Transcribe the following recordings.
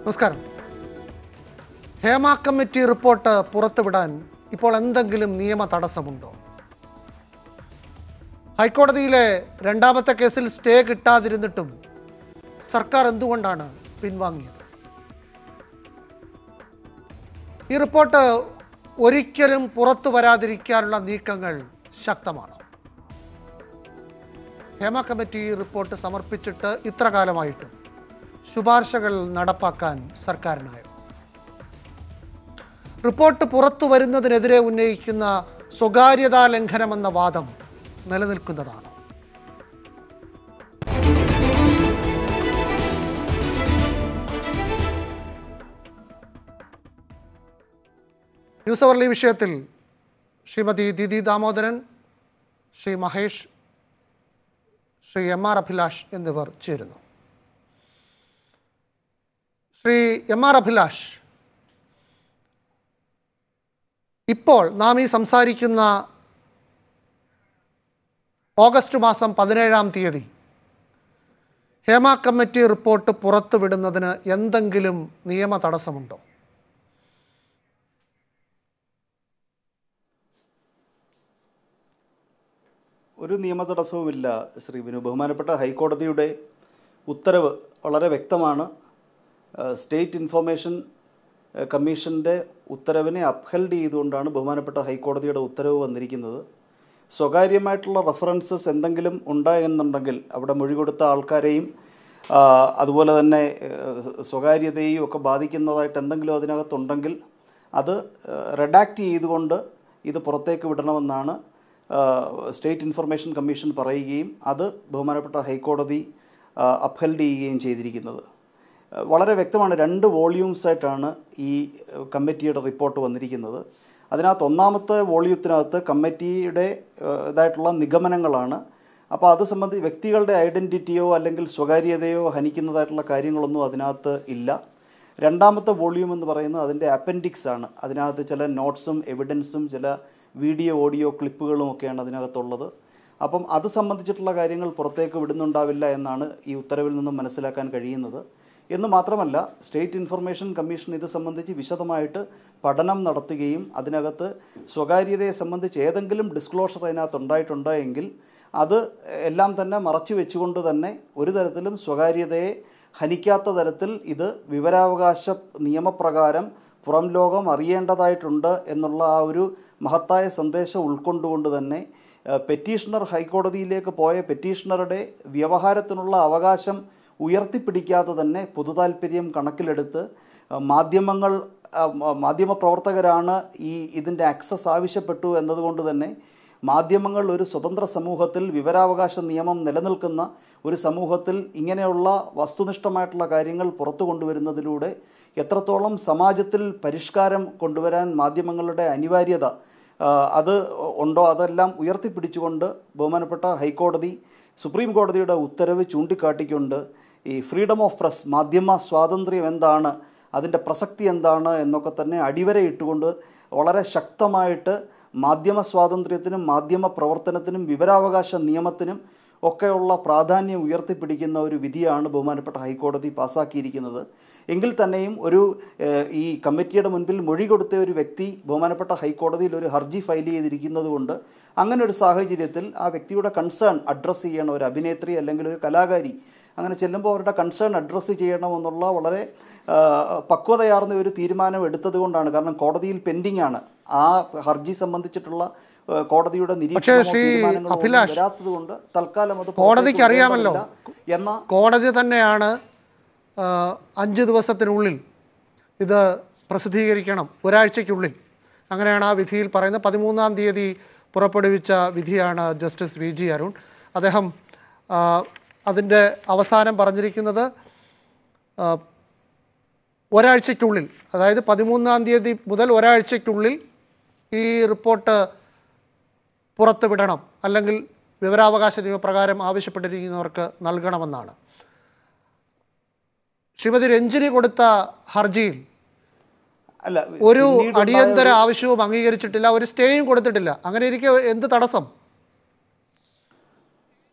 നമസ്കാരം Hema committee report പുറത്തുവിടാൻ ഇപ്പോൾ എന്തെങ്കിലും നിയമ തടസ്സമുണ്ടോ ഹൈക്കോടതിയിലെ രണ്ടാമത്തെ കേസിൽ സ്റ്റേ കിട്ടാതിരുന്നിട്ടും സർക്കാർ എന്തുകൊണ്ടാണ് പിൻവാങ്ങിയത് ഈ റിപ്പോർട്ട് ഒരിക്കലും പുറത്തു വരാതിരിക്കാനുള്ള നീക്കങ്ങൾ ശക്തമാണ് ഹേമ കമ്മിറ്റി റിപ്പോർട്ട് സമർപ്പിച്ചിട്ട് ഇത്ര കാലമായിട്ടും ശുപാർശകൾ നടപ്പാക്കാൻ സർക്കാരിനായോ റിപ്പോർട്ട് പുറത്തു വരുന്നതിനെതിരെ ഉന്നയിക്കുന്ന സ്വകാര്യതാ ലംഘനമെന്ന വാദം നിലനിൽക്കുന്നതാണ് ന്യൂസ് അവർലി വിഷയത്തിൽ ശ്രീമതി ദിദി ദാമോദരൻ ശ്രീ മഹേഷ് ശ്രീ എം ആർ അഭിലാഷ് എന്നിവർ ചേരുന്നു ശ്രീ എം ആർ അഭിലാഷ് ഇപ്പോൾ നാം ഈ സംസാരിക്കുന്ന ഓഗസ്റ്റ് മാസം പതിനേഴാം തീയതി ഹേമ കമ്മിറ്റി റിപ്പോർട്ട് പുറത്തുവിടുന്നതിന് എന്തെങ്കിലും നിയമ തടസ്സമുണ്ടോ ഒരു നിയമ തടസ്സവുമില്ല ശ്രീ ബിനു ബഹുമാനപ്പെട്ട ഹൈക്കോടതിയുടെ ഉത്തരവ് വളരെ വ്യക്തമാണ് ഏഹ് സ്റ്റേറ്റ് ഇൻഫർമേഷൻ ഏഹ് കമ്മീഷൻ്റെ ഉത്തരവിനെ അപ്ഹെൽഡ് ചെയ്തുകൊണ്ടാണ് ബഹുമാനപ്പെട്ട ഹൈക്കോടതിയുടെ ഉത്തരവ് വന്നിരിക്കുന്നത് സ്വകാര്യമായിട്ടുള്ള റെഫറൻസസ് എന്തെങ്കിലും ഉണ്ടായെന്നുണ്ടെങ്കിൽ അവിടെ മൊഴി കൊടുത്ത ആൾക്കാരെയും ആ, അതുപോലെ തന്നെ ഏഹ് സ്വകാര്യതയെയും ഒക്കെ ബാധിക്കുന്നതായിട്ട് എന്തെങ്കിലും അതിനകത്തുണ്ടെങ്കിൽ അത് റെഡാക്റ്റ് ചെയ്തുകൊണ്ട് ഇത് പുറത്തേക്ക് വിടണമെന്നാണ് ആഹ് സ്റ്റേറ്റ് ഇൻഫർമേഷൻ കമ്മീഷൻ പറയുകയും അത് ബഹുമാനപ്പെട്ട ഹൈക്കോടതി അപ്ഹെൽഡ് ചെയ്യുകയും ചെയ്തിരിക്കുന്നത് ആഹ് വളരെ വ്യക്തമാണ് രണ്ട് വോള്യൂംസ് ആയിട്ടാണ് ഈ ആഹ് കമ്മിറ്റിയുടെ റിപ്പോർട്ട് വന്നിരിക്കുന്നത് അതിനകത്ത് ഒന്നാമത്തെ വോള്യൂത്തിനകത്ത് കമ്മിറ്റിയുടെ ആഹ് ഇതായിട്ടുള്ള നിഗമനങ്ങളാണ് അപ്പോൾ അത് സംബന്ധിച്ച് വ്യക്തികളുടെ ഐഡൻറ്റിറ്റിയോ അല്ലെങ്കിൽ സ്വകാര്യതയോ ഹനിക്കുന്നതായിട്ടുള്ള കാര്യങ്ങളൊന്നും അതിനകത്ത് ഇല്ല രണ്ടാമത്തെ വോള്യൂം എന്ന് പറയുന്നത് അതിൻ്റെ അപ്പൻഡിക്സ് ആണ് അതിനകത്ത് ചില നോട്ട്സും എവിഡൻസും ചില വീഡിയോ ഓഡിയോ ക്ലിപ്പുകളും ഒക്കെയാണ് അതിനകത്തുള്ളത് അപ്പം അത് സംബന്ധിച്ചിട്ടുള്ള കാര്യങ്ങൾ പുറത്തേക്ക് വിടുന്നുണ്ടാവില്ല എന്നാണ് ഈ ഉത്തരവിൽ നിന്നും മനസ്സിലാക്കാൻ കഴിയുന്നത് എന്ന് മാത്രമല്ല സ്റ്റേറ്റ് ഇൻഫർമേഷൻ കമ്മീഷൻ ഇത് സംബന്ധിച്ച് വിശദമായിട്ട് പഠനം നടത്തുകയും അതിനകത്ത് സ്വകാര്യതയെ സംബന്ധിച്ച് ഏതെങ്കിലും ഡിസ്ക്ലോഷർ അതിനകത്ത് ഉണ്ടായിട്ടുണ്ട് എങ്കിൽ അത് എല്ലാം തന്നെ മറച്ചു വെച്ചുകൊണ്ട് തന്നെ ഒരു തരത്തിലും സ്വകാര്യതയെ ഹനിക്കാത്ത തരത്തിൽ ഇത് വിവരാവകാശ നിയമപ്രകാരം പുറം ലോകം അറിയേണ്ടതായിട്ടുണ്ട് എന്നുള്ള ആ ഒരു മഹത്തായ സന്ദേശം ഉൾക്കൊണ്ടുകൊണ്ട് തന്നെ ഏഹ്, പെറ്റീഷണർ ഹൈക്കോടതിയിലേക്ക് പോയ പെറ്റീഷണറുടെ വ്യവഹാരത്തിനുള്ള അവകാശം ഉയർത്തിപ്പിടിക്കാതെ തന്നെ പൊതുതാൽപര്യം കണക്കിലെടുത്ത് ഏഹ്, മാധ്യമങ്ങൾ ആ, മ- മാധ്യമപ്രവർത്തകരാണ് ഈ ഇതിൻ്റെ ആക്സസ് ആവശ്യപ്പെട്ടു എന്നതുകൊണ്ട് തന്നെ മാധ്യമങ്ങൾ ഒരു സ്വതന്ത്ര സമൂഹത്തിൽ വിവരാവകാശ നിയമം നിലനിൽക്കുന്ന ഒരു സമൂഹത്തിൽ ഇങ്ങനെയുള്ള വസ്തുനിഷ്ഠമായിട്ടുള്ള കാര്യങ്ങൾ പുറത്തു കൊണ്ടുവരുന്നതിലൂടെ എത്രത്തോളം സമാജത്തിൽ പരിഷ്കാരം കൊണ്ടുവരാൻ മാധ്യമങ്ങളുടെ അനിവാര്യത ആ, അത് ഉണ്ടോ അതെല്ലാം ഉയർത്തിപ്പിടിച്ചുകൊണ്ട് ബഹുമാനപ്പെട്ട ഹൈക്കോടതി സുപ്രീം കോടതിയുടെ ഉത്തരവ് ചൂണ്ടിക്കാട്ടിക്കൊണ്ട് ഈ ഫ്രീഡം ഓഫ് പ്രസ് മാധ്യമ സ്വാതന്ത്ര്യം എന്താണ് അതിൻ്റെ പ്രസക്തി എന്താണ് എന്നൊക്കെ തന്നെ അടിവരയിട്ടുകൊണ്ട് വളരെ ശക്തമായിട്ട് മാധ്യമ സ്വാതന്ത്ര്യത്തിനും മാധ്യമ പ്രവർത്തനത്തിനും വിവരാവകാശ നിയമത്തിനും ഒക്കെയുള്ള പ്രാധാന്യം ഉയർത്തിപ്പിടിക്കുന്ന ഒരു വിധിയാണ് ബഹുമാനപ്പെട്ട ഹൈക്കോടതി പാസ്സാക്കിയിരിക്കുന്നത് എങ്കിൽ തന്നെയും ഒരു ഏഹ്, ഈ കമ്മിറ്റിയുടെ മുൻപിൽ മൊഴി കൊടുത്ത ഒരു വ്യക്തി ബഹുമാനപ്പെട്ട ഹൈക്കോടതിയിൽ ഒരു ഹർജി ഫയൽ ചെയ്തിരിക്കുന്നത് കൊണ്ട് അങ്ങനെ ഒരു സാഹചര്യത്തിൽ ആ വ്യക്തിയുടെ കൺസേൺ അഡ്രസ്സ് ചെയ്യണം ഒരു അഭിനേത്രി അല്ലെങ്കിൽ ഒരു കലാകാരി അങ്ങനെ ചെല്ലുമ്പോൾ അവരുടെ കൺസേൺ അഡ്രസ്സ് ചെയ്യണമെന്നുള്ള വളരെ ആ, പക്വതയാർന്ന ഒരു തീരുമാനം എടുത്തത് കൊണ്ടാണ് കാരണം കോടതിയിൽ പെൻഡിംഗ് ആണ് ആ ഹർജി സംബന്ധിച്ചിട്ടുള്ള ആ, കോടതിയുടെ നിരീക്ഷണമോ ശ്രീ തീരുമാനങ്ങളോ ഒന്നും അഭിലാഷ്, വരാത്തത് കൊണ്ട് തൽക്കാലം അത് പുറത്തേക്ക് കോടതിക്ക് അറിയാമല്ലോ. വിടേണ്ടതില്ല എന്ന കോടതി തന്നെയാണ് ആ, അഞ്ച് ദിവസത്തിനുള്ളിൽ ഇത് പ്രസിദ്ധീകരിക്കണം ഒരാഴ്ചയ്ക്കുള്ളിൽ അങ്ങനെയാണ് ആ വിധിയിൽ പറയുന്നത് പതിമൂന്നാം തീയതി പുറപ്പെടുവിച്ച വിധിയാണ് ജസ്റ്റിസ് വി ജി അരുൺ അദ്ദേഹം ആ, അതിൻ്റെ അവസാനം പറഞ്ഞിരിക്കുന്നത് ആ, ഒരാഴ്ചയ്ക്കുള്ളിൽ അതായത് പതിമൂന്നാം തീയതി മുതൽ ഒരാഴ്ചയ്ക്കുള്ളിൽ ഈ റിപ്പോർട്ട് പുറത്തുവിടണം അല്ലെങ്കിൽ വിവരാവകാശ നിയമപ്രകാരം ആവശ്യപ്പെട്ടിരിക്കുന്നവർക്ക് നൽകണമെന്നാണ് ശ്രീമതി രഞ്ജിനി കൊടുത്ത ഹർജിയിൽ അല്ല ഒരു പിന്നീടുണ്ടായ അടിയന്തര ആവശ്യവും അംഗീകരിച്ചിട്ടില്ല ഒരു സ്റ്റേയും കൊടുത്തിട്ടില്ല അങ്ങനെ ഇരിക്കെ എന്ത് തടസ്സം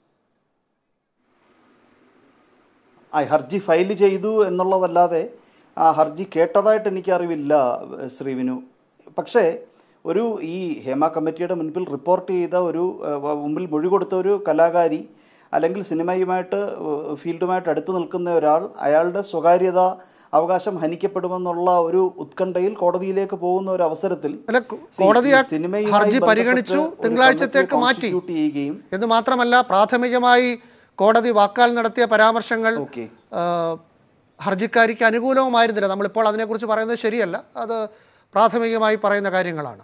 ആ ഹർജി ഫയൽ ചെയ്തു എന്നുള്ളതല്ലാതെ ആ ഹർജി കേട്ടതായിട്ട് എനിക്കറിവില്ല ശ്രീവിനു പക്ഷേ ഒരു ഈ ഹേമ കമ്മിറ്റിയുടെ മുൻപിൽ റിപ്പോർട്ട് ചെയ്ത ഒരു ഏഹ്, വ- മുമ്പിൽ മൊഴി കൊടുത്ത ഒരു കലാകാരി അല്ലെങ്കിൽ സിനിമയുമായിട്ട് ഏഹ്, ഫീൽഡുമായിട്ട് അടുത്ത് നിൽക്കുന്ന ഒരാൾ അയാളുടെ സ്വകാര്യത അവകാശം ഹനിക്കപ്പെടുമെന്നുള്ള ഒരു ഉത്കണ്ഠയിൽ കോടതിയിലേക്ക് പോകുന്ന ഒരു അവസരത്തിൽ അല്ല, കോ- സി- കോടതി ഈ ആ സിനിമയുമായി ഹർജി ബന്ധപ്പെട്ട് പരിഗണിച്ചു ഒരു തിങ്കളാഴ്ചത്തേക്ക് കമ്മിറ്റിയെ മാറ്റി constitute ചെയ്യുകയും എന്ന് മാത്രമല്ല പ്രാഥമികമായി കോടതി വാക്കാൽ നടത്തിയ പരാമർശങ്ങൾ ഓക്കെ ആ, ഹർജിക്കാരിക്ക് അനുകൂലവുമായിരുന്നില്ല നമ്മളിപ്പോൾ അതിനെക്കുറിച്ച് പറയുന്നത് ശരിയല്ല അത് പ്രാഥമികമായി പറയുന്ന കാര്യങ്ങളാണ്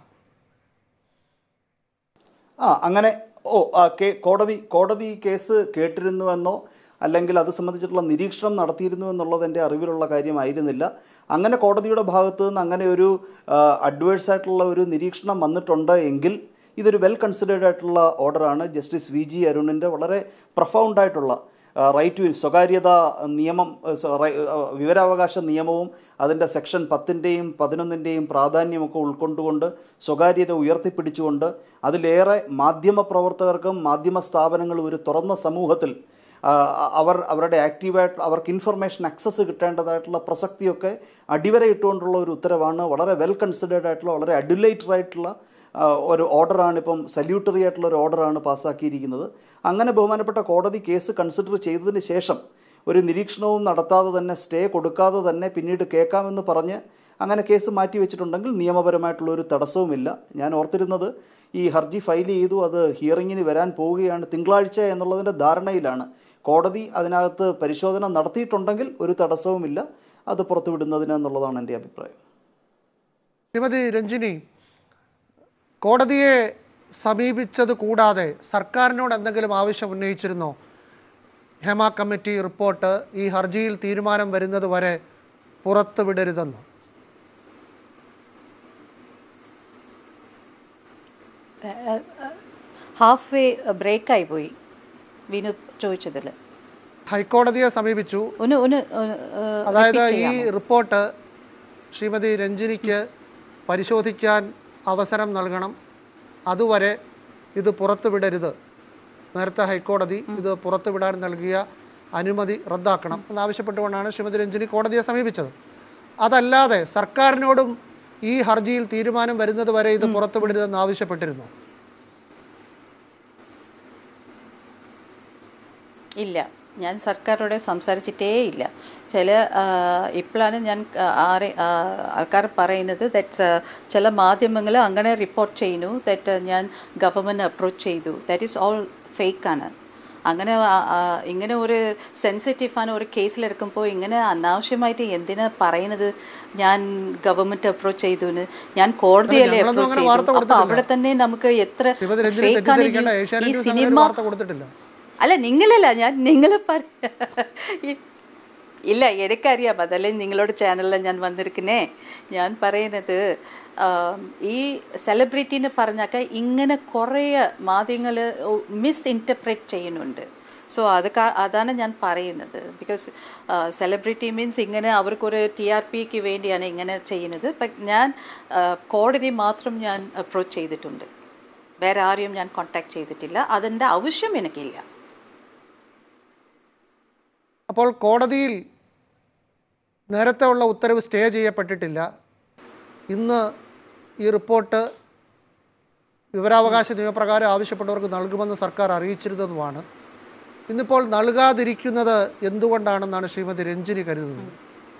ആ അങ്ങനെ ഓ ആ കേ കോടതി കോടതി ഈ കേസ് കേട്ടിരുന്നുവെന്നോ അല്ലെങ്കിൽ അത് സംബന്ധിച്ചിട്ടുള്ള നിരീക്ഷണം നടത്തിയിരുന്നു എന്നുള്ളത് എൻ്റെ അറിവിലുള്ള കാര്യമായിരുന്നില്ല അങ്ങനെ കോടതിയുടെ ഭാഗത്ത് നിന്ന് അങ്ങനെ ഒരു അഡ്വേഴ്സ് ആയിട്ടുള്ള ഒരു നിരീക്ഷണം വന്നിട്ടുണ്ട് എങ്കിൽ ഇതൊരു വെൽ കൺസിഡേർഡ് ആയിട്ടുള്ള ഓർഡറാണ് ജസ്റ്റിസ് വി ജി അരുണിൻ്റെ വളരെ പ്രൊഫൗണ്ടായിട്ടുള്ള റൈറ്റ് ടു സ്വകാര്യത നിയമം ആ, സ- റൈ- ആ, വിവരാവകാശ നിയമവും അതിൻ്റെ സെക്ഷൻ പത്തിൻ്റെയും പതിനൊന്നിൻ്റെയും പ്രാധാന്യമൊക്കെ ഉൾക്കൊണ്ടുകൊണ്ട് സ്വകാര്യത ഉയർത്തിപ്പിടിച്ചുകൊണ്ട് അതിലേറെ മാധ്യമ പ്രവർത്തകർക്കും മാധ്യമ സ്ഥാപനങ്ങളും ഒരു തുറന്ന സമൂഹത്തിൽ ആ, അവർ അവരുടെ ആക്റ്റീവായിട്ട് അവർക്ക് ഇൻഫർമേഷൻ ആക്സസ് കിട്ടേണ്ടതായിട്ടുള്ള പ്രസക്തിയൊക്കെ അടിവരയിട്ടുകൊണ്ടുള്ള ഒരു ഉത്തരവാണ് വളരെ വെൽ കൺസിഡേർഡ് ആയിട്ടുള്ള വളരെ അഡുലേറ്റഡ് ആയിട്ടുള്ള ആ, ഒരു ഓർഡറാണ് ഇപ്പം സല്യൂട്ടറി ആയിട്ടുള്ള ഒരു ഓർഡറാണ് പാസ്സാക്കിയിരിക്കുന്നത് അങ്ങനെ ബഹുമാനപ്പെട്ട കോടതി കേസ് കൺസിഡർ ചെയ്തതിന് ശേഷം ഒരു നിരീക്ഷണവും നടത്താതെ തന്നെ സ്റ്റേ കൊടുക്കാതെ തന്നെ പിന്നീട് കേൾക്കാമെന്ന് പറഞ്ഞ് അങ്ങനെ കേസ് മാറ്റി വെച്ചിട്ടുണ്ടെങ്കിൽ നിയമപരമായിട്ടുള്ള ഒരു തടസ്സവുമില്ല ഞാൻ ഓർത്തിരുന്നത് ഈ ഹർജി ഫയൽ ചെയ്തു അത് ഹിയറിങ്ങിന് വരാൻ പോവുകയാണ് തിങ്കളാഴ്ച എന്നുള്ളതിൻ്റെ ധാരണയിലാണ് കോടതി അതിനകത്ത് പരിശോധന നടത്തിയിട്ടുണ്ടെങ്കിൽ ഒരു തടസ്സവുമില്ല അത് പുറത്തുവിടുന്നതിന് എന്നുള്ളതാണ് എൻ്റെ അഭിപ്രായം ശ്രീമതി രഞ്ജിനി കോടതിയെ സമീപിച്ചത് കൂടാതെ സർക്കാരിനോട് എന്തെങ്കിലും ആവശ്യം ഉന്നയിച്ചിരുന്നോ ഹേമ കമ്മിറ്റി റിപ്പോർട്ട് ഈ ഹർജിയിൽ തീരുമാനം വരുന്നത് വരെ പുറത്തുവിടരുതെന്ന് ഹാഫ് വേ ബ്രേക്കായി പോയി വിനു ചോദിച്ചതിൽ ഹൈക്കോടതിയെ സമീപിച്ചു ഒന്ന് ഒന്ന് ഒന്ന്, ഏ, അതായത് repeat ഈ ചെയ്യാമോ? റിപ്പോർട്ട് ശ്രീമതി രഞ്ജിനിക്ക് പരിശോധിക്കാൻ അവസരം നൽകണം അതുവരെ ഇത് പുറത്തുവിടരുത് നേരത്തെ ഹൈക്കോടതി ഇത് പുറത്തുവിടാൻ നൽകിയ അനുമതി റദ്ദാക്കണം എന്നാവശ്യപ്പെട്ടുകൊണ്ടാണ് ശ്രീമതി രഞ്ജിനി കോടതിയെ സമീപിച്ചത് അതല്ലാതെ സർക്കാരിനോടും ഈ ഹർജിയിൽ തീരുമാനം വരുന്നത് വരെ ഇത് പുറത്തുവിടരുതെന്ന് ആവശ്യപ്പെട്ടിരുന്നു ഇല്ല ഞാൻ സർക്കാരോട് സംസാരിച്ചിട്ടേ ഇല്ല ചില ഇപ്പോഴാണ് ഞാൻ ആ, ആരെ ആ, ആൾക്കാർ പറയുന്നത് ദറ്റ് ചില മാധ്യമങ്ങൾ അങ്ങനെ റിപ്പോർട്ട് ചെയ്യുന്നു ദറ്റ് ഞാൻ ഗവൺമെൻറ് അപ്രോച്ച് ചെയ്തു ദാറ്റ് ഈസ് ഓൾ ഫേക്കാണ് അങ്ങനെ ആ, ആ, ഇങ്ങനെ ഒരു സെൻസിറ്റീവാണ് ഒരു കേസിലെടുക്കുമ്പോൾ ഇങ്ങനെ അനാവശ്യമായിട്ട് എന്തിനാ പറയുന്നത് ഞാൻ ഗവൺമെൻറ് അപ്രോച്ച് ചെയ്തു എന്ന് ഞാൻ കോടതിയല്ലേ ഞങ്ങളൊന്നും അപ്രോച്ച് അങ്ങനെ വാർത്ത ചെയ്തു അപ്പോൾ കൊടുത്തിട്ടില്ല. അവിടെ തന്നെ നമുക്ക് എത്ര ശ്രീമതി രഞ്ജിനി ഫേക്കാണ് തെറ്റിദ്ധരിക്കേണ്ട ഈ ഏഷ്യാനെറ്റ് ന്യൂസ് അങ്ങനെ സിനിമ ഒരു വാർത്ത കൊടുത്തിട്ടില്ല അല്ല നിങ്ങളല്ല ഞാൻ നിങ്ങളെ പറ ഇ- ഇല്ല എനിക്കറിയാം അതല്ലേ നിങ്ങളോട് ചാനലിൽ ഞാൻ വന്നിരിക്കുന്നേ ഞാൻ പറയുന്നത് ആം, ഈ സെലിബ്രിറ്റിന്ന് പറഞ്ഞാൽ ഇങ്ങനെ കുറേ മാധ്യമങ്ങൾ മിസ് ഇൻറ്റർപ്രറ്റ് ചെയ്യുന്നുണ്ട് സോ അത് കാ- അതാണ് ഞാൻ പറയുന്നത് ബിക്കോസ് സെലിബ്രിറ്റി മീൻസ് ഇങ്ങനെ അവർക്കൊരു ടി ആർ പിക്ക് വേണ്ടിയാണ് ഇങ്ങനെ ചെയ്യുന്നത് ബട്ട് ഞാൻ ആ, കോടതി മാത്രം ഞാൻ അപ്രോച്ച് ചെയ്തിട്ടുണ്ട് വേറെ ആരെയും ഞാൻ കോണ്ടാക്ട് ചെയ്തിട്ടില്ല അതിൻ്റെ ആവശ്യം എനിക്കില്ല അപ്പോൾ കോടതിയിൽ നേരത്തെ ഉള്ള ഉത്തരവ് സ്റ്റേ ചെയ്യപ്പെട്ടിട്ടില്ല ഇന്ന് ഈ റിപ്പോർട്ട് വിവരാവകാശ നിയമപ്രകാരം ആവശ്യപ്പെട്ടവർക്ക് നൽകുമെന്ന് സർക്കാർ അറിയിച്ചിരുന്നതുമാണ് ഇന്നിപ്പോൾ നൽകാതിരിക്കുന്നത് എന്തുകൊണ്ടാണെന്നാണ് ശ്രീമതി രഞ്ജിനി കരുതുന്നത്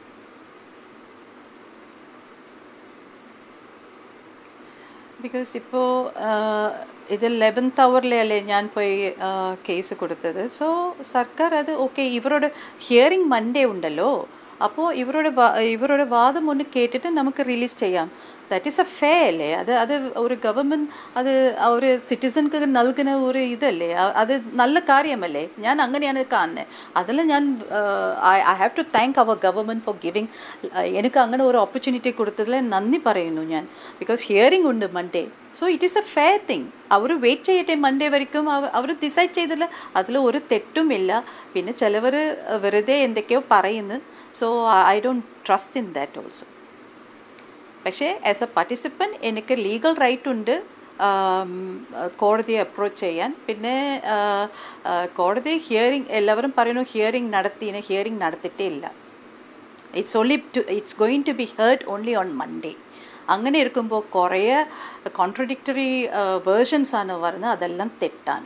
ബിക്കോസ് ഇപ്പോൾ ഇത് ലെവൻത്ത് അവറിലല്ലേ ഞാൻ പോയി കേസ് കൊടുത്തത് സോ സർക്കാർ അത് ഓക്കെ ഇവരോട് ഹിയറിംഗ് മൺഡേ ഉണ്ടല്ലോ അപ്പോൾ ഇവരുടെ വാ- ഇവരുടെ വാദം ഒന്ന് കേട്ടിട്ട് നമുക്ക് റിലീസ് ചെയ്യാം ദാറ്റ് ഈസ് എ ഫേ അല്ലേ അത് അത് ഒരു ഗവൺമെൻറ് അത് ആ ഒരു സിറ്റിസൺക്ക് നൽകുന്ന ഒരു ഇതല്ലേ അ- അത് നല്ല കാര്യമല്ലേ ഞാൻ അങ്ങനെയാണ് കാണുന്നത് അതിൽ ഞാൻ I have to thank our government for giving എനിക്ക് അങ്ങനെ ഒരു ഓപ്പർച്യൂണിറ്റി കൊടുത്തതിൽ നന്ദി പറയുന്നു ഞാൻ ബിക്കോസ് ഹിയറിംഗ് ഉണ്ട് Monday so it is a fair thing അവർ വെയിറ്റ് ചെയ്യട്ടെ മൺഡേ വരയ്ക്കും അവർ ഡിസൈഡ് ചെയ്തില്ല അതിൽ ഒരു തെറ്റുമില്ല പിന്നെ ചിലവർ വെറുതെ എന്തൊക്കെയോ പറയുന്നു so I don't trust in that also പക്ഷേ ആസ് എ പാർട്ടിസിപ്പൻറ്റ് എനിക്ക് ലീഗൽ റൈറ്റ് ഉണ്ട് ആം, കോടതിയെ അപ്രോച്ച് ചെയ്യാൻ പിന്നെ ആ, ആ, കോടതി ഹിയറിംഗ് എല്ലാവരും പറയുന്നു ഹിയറിംഗ് നടത്തിന് ഹിയറിംഗ് നടത്തിയിട്ടേ ഇല്ല it's only to it's going to be heard only on Monday അങ്ങനെ ഇരിക്കുമ്പോൾ കുറേ കോൺട്രഡിക്ടറി വേർഷൻസ് ആണ് വരുന്നത് അതെല്ലാം തെറ്റാണ്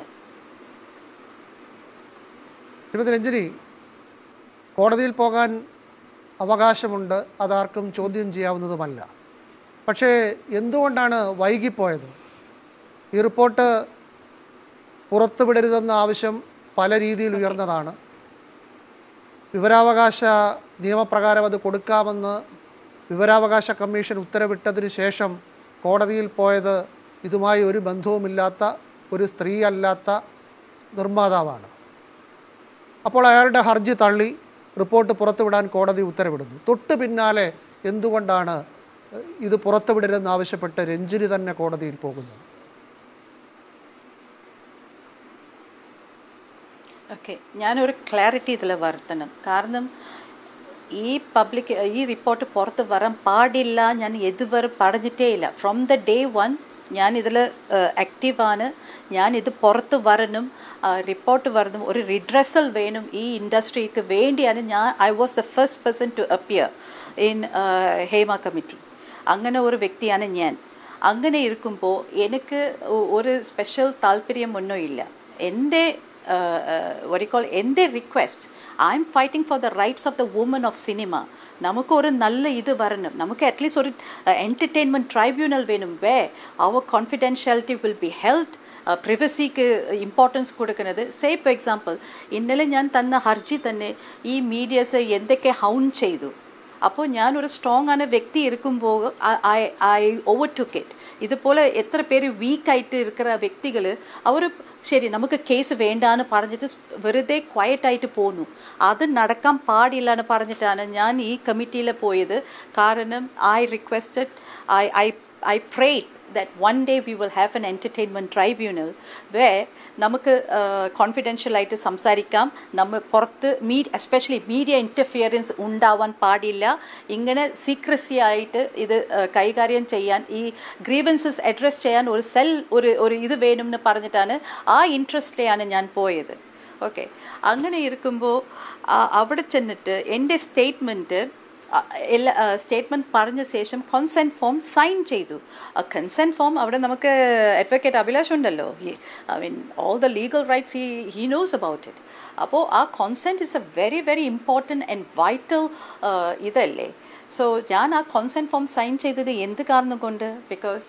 ശ്രീമതി രഞ്ജനി കോടതിയിൽ പോകാൻ അവകാശമുണ്ട് അതാർക്കും ചോദ്യം ചെയ്യാവുന്നതുമല്ല പക്ഷേ എന്തുകൊണ്ടാണ് വൈകിപ്പോയത് ഈ റിപ്പോർട്ട് പുറത്തുവിടരുതെന്ന ആവശ്യം പല രീതിയിൽ ഉയർന്നതാണ് വിവരാവകാശ നിയമപ്രകാരം അത് കൊടുക്കാമെന്ന് വിവരാവകാശ കമ്മീഷൻ ഉത്തരവിട്ടതിന് ശേഷം കോടതിയിൽ പോയത് ഇതുമായി ഒരു ബന്ധവുമില്ലാത്ത ഒരു സ്ത്രീ അല്ലാത്ത നിർമ്മാതാവാണ് അപ്പോൾ അയാളുടെ ഹർജി തള്ളി റിപ്പോർട്ട് പുറത്തുവിടാൻ കോടതി ഉത്തരവിടുന്നു തൊട്ട് പിന്നാലെ എന്തുകൊണ്ടാണ് ഇത് പുറത്തുവിടരുതെന്ന് ആവശ്യപ്പെട്ട് രഞ്ജിനി തന്നെ കോടതിയിൽ പോകുന്നത് ഓക്കെ ഞാനൊരു ക്ലാരിറ്റി ഇതിൽ വരുത്തണം കാരണം ഈ പബ്ലിക് ഈ റിപ്പോർട്ട് പുറത്ത് വരാൻ പാടില്ല ഞാൻ ഇതുവരെ പറഞ്ഞിട്ടേ ഇല്ല ഫ്രം ദ ഡേ വൺ ഞാൻ ഇതിൽ ആക്റ്റീവാണ് ഞാൻ ഇത് പുറത്ത് വരണം റിപ്പോർട്ട് വരണം ഒരു റിഡ്രസൽ വേണം ഈ ഇൻഡസ്ട്രിക്ക് വേണ്ടിയാണ് ഞാൻ I was the first person to appear in Hema committee അങ്ങനെ ഒരു വ്യക്തിയാണ് ഞാൻ അങ്ങനെ ഇരിക്കുമ്പോൾ എനിക്ക് ഒ- ഒരു സ്പെഷ്യൽ താല്പര്യമൊന്നും ഇല്ല എൻ്റെ വടിക്കോൾ എൻ്റെ request I am fighting for the rights of the women of cinema നമുക്ക് ഒരു നല്ല ഇത് വരണം നമുക്ക് അറ്റ്ലീസ്റ്റ് ഒരു എൻ്റർടൈൻമെൻറ്റ് ട്രൈബ്യൂണൽ വേണം way our confidentiality will be held പ്രിവസിക്ക് ഇമ്പോർട്ടൻസ് കൊടുക്കുന്നത് സേ ഫോർ എക്സാമ്പിൾ ഇന്നലെ ഞാൻ തന്ന ഹർജി തന്നെ ഈ മീഡിയസ് എന്തൊക്കെ ഹൗൺ ചെയ്തു അപ്പോൾ ഞാനൊരു സ്ട്രോങ് ആണ് വ്യക്തി ഇരിക്കുമ്പോൾ I I overtook it ഇതുപോലെ എത്ര പേര് വീക്കായിട്ട് ഇരിക്കുന്ന വ്യക്തികൾ അവർ ശരി നമുക്ക് കേസ് വേണ്ടാന്ന് പറഞ്ഞിട്ട് വെറുതെ ക്വയറ്റായിട്ട് പോന്നു അത് നടക്കാൻ പാടില്ല എന്ന് പറഞ്ഞിട്ടാണ് ഞാൻ ഈ കമ്മിറ്റിയിൽ പോയത് കാരണം I requested I I I prayed that one day we will have an entertainment tribunal where നമുക്ക് കോൺഫിഡൻഷ്യലായിട്ട് സംസാരിക്കാം നമ്മൾ പുറത്ത് മീ എസ്പെഷ്യലി മീഡിയ ഇൻ്റർഫിയറൻസ് ഉണ്ടാവാൻ പാടില്ല ഇങ്ങനെ സീക്രസി ആയിട്ട് ഇത് ആ, കൈകാര്യം ചെയ്യാൻ ഈ ഗ്രീവൻസസ് അഡ്രസ് ചെയ്യാൻ ഒരു സെൽ ഒരു ഒരു ഇത് വേണമെന്ന് പറഞ്ഞിട്ടാണ് ആ ഇൻട്രസ്റ്റിലെയാണ് ഞാൻ പോയത് ഓക്കെ അങ്ങനെ ഇരിക്കുമ്പോൾ അവിടെ ചെന്നിട്ട് എൻ്റെ സ്റ്റേറ്റ്മെൻറ്റ് എല്ലാ സ്റ്റേറ്റ്മെൻറ്റ് പറഞ്ഞ ശേഷം കൺസെൻറ്റ് ഫോം സൈൻ ചെയ്തു ആ കൺസെൻറ്റ് ഫോം അവിടെ നമുക്ക് അഡ്വക്കേറ്റ് അഭിലാഷ് ഉണ്ടല്ലോ I mean all the legal rights he he knows about it അപ്പോൾ ആ consent is a very very important and vital ഇതല്ലേ സോ ഞാൻ ആ കോൺസെൻറ്റ് ഫോം സൈൻ ചെയ്തത് എന്ത് കാരണം കൊണ്ട് ബിക്കോസ്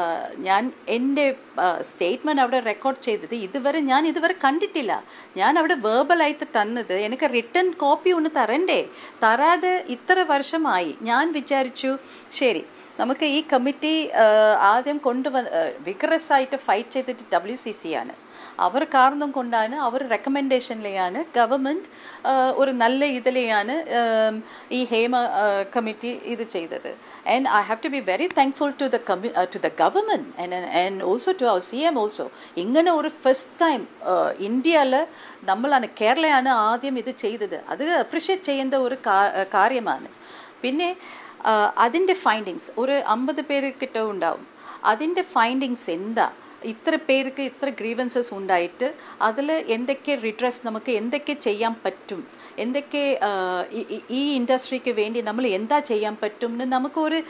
ഞാൻ എൻ്റെ സ്റ്റേറ്റ്മെൻറ്റ് അവിടെ റെക്കോർഡ് ചെയ്തത് ഇതുവരെ ഞാൻ ഇതുവരെ കണ്ടിട്ടില്ല ഞാൻ അവിടെ വേർബലായിട്ട് തന്നത് എനിക്ക് റിട്ടേൺ കോപ്പി ഒന്ന് തരണ്ടേ തരാതെ ഇത്ര വർഷമായി ഞാൻ വിചാരിച്ചു ശരി നമുക്ക് ഈ കമ്മിറ്റി ആദ്യം കൊണ്ടുവ വിഗ്രസ് ആയിട്ട് ഫൈറ്റ് ചെയ്തിട്ട് ഡബ്ല്യു സി സി ആണ് അവർ കാരണം കൊണ്ടാണ് അവർ റെക്കമെൻഡേഷനിലെയാണ് ഗവൺമെൻറ് ഒരു നല്ല ഇതിലെയാണ് ഉം, ഈ ഹേമ കമ്മിറ്റി ഇത് ചെയ്തത് and I have to be very thankful to the committee to the government and and also to our C M also ഇങ്ങനെ ഒരു ഫസ്റ്റ് ടൈം ഇന്ത്യയിൽ നമ്മളാണ് കേരളയാണ് ആദ്യം ഇത് ചെയ്തത് അത് അപ്രിഷ്യേറ്റ് ചെയ്യേണ്ട ഒരു കാ- കാര്യമാണ് പിന്നെ അതിൻ്റെ ഫൈൻഡിങ്സ് ഒരു അമ്പത് പേര് കിட்ட ഉണ്ടാവും അതിൻ്റെ ഫൈൻഡിങ്സ് എന്താ ഇത്ര പേർക്ക് ഇത്ര ഗ്രീവൻസസ് ഉണ്ടായിട്ട് അതിൽ എന്തൊക്കെ റിഡ്രസ് നമുക്ക് എന്തൊക്കെ ചെയ്യാൻ പറ്റും എന്തൊക്കെ ആ, ഈ- ഈ- ഈ ഇൻഡസ്ട്രിക്ക് വേണ്ടി നമ്മൾ എന്താ ചെയ്യാൻ പറ്റും എന്ന് നമുക്കൊരു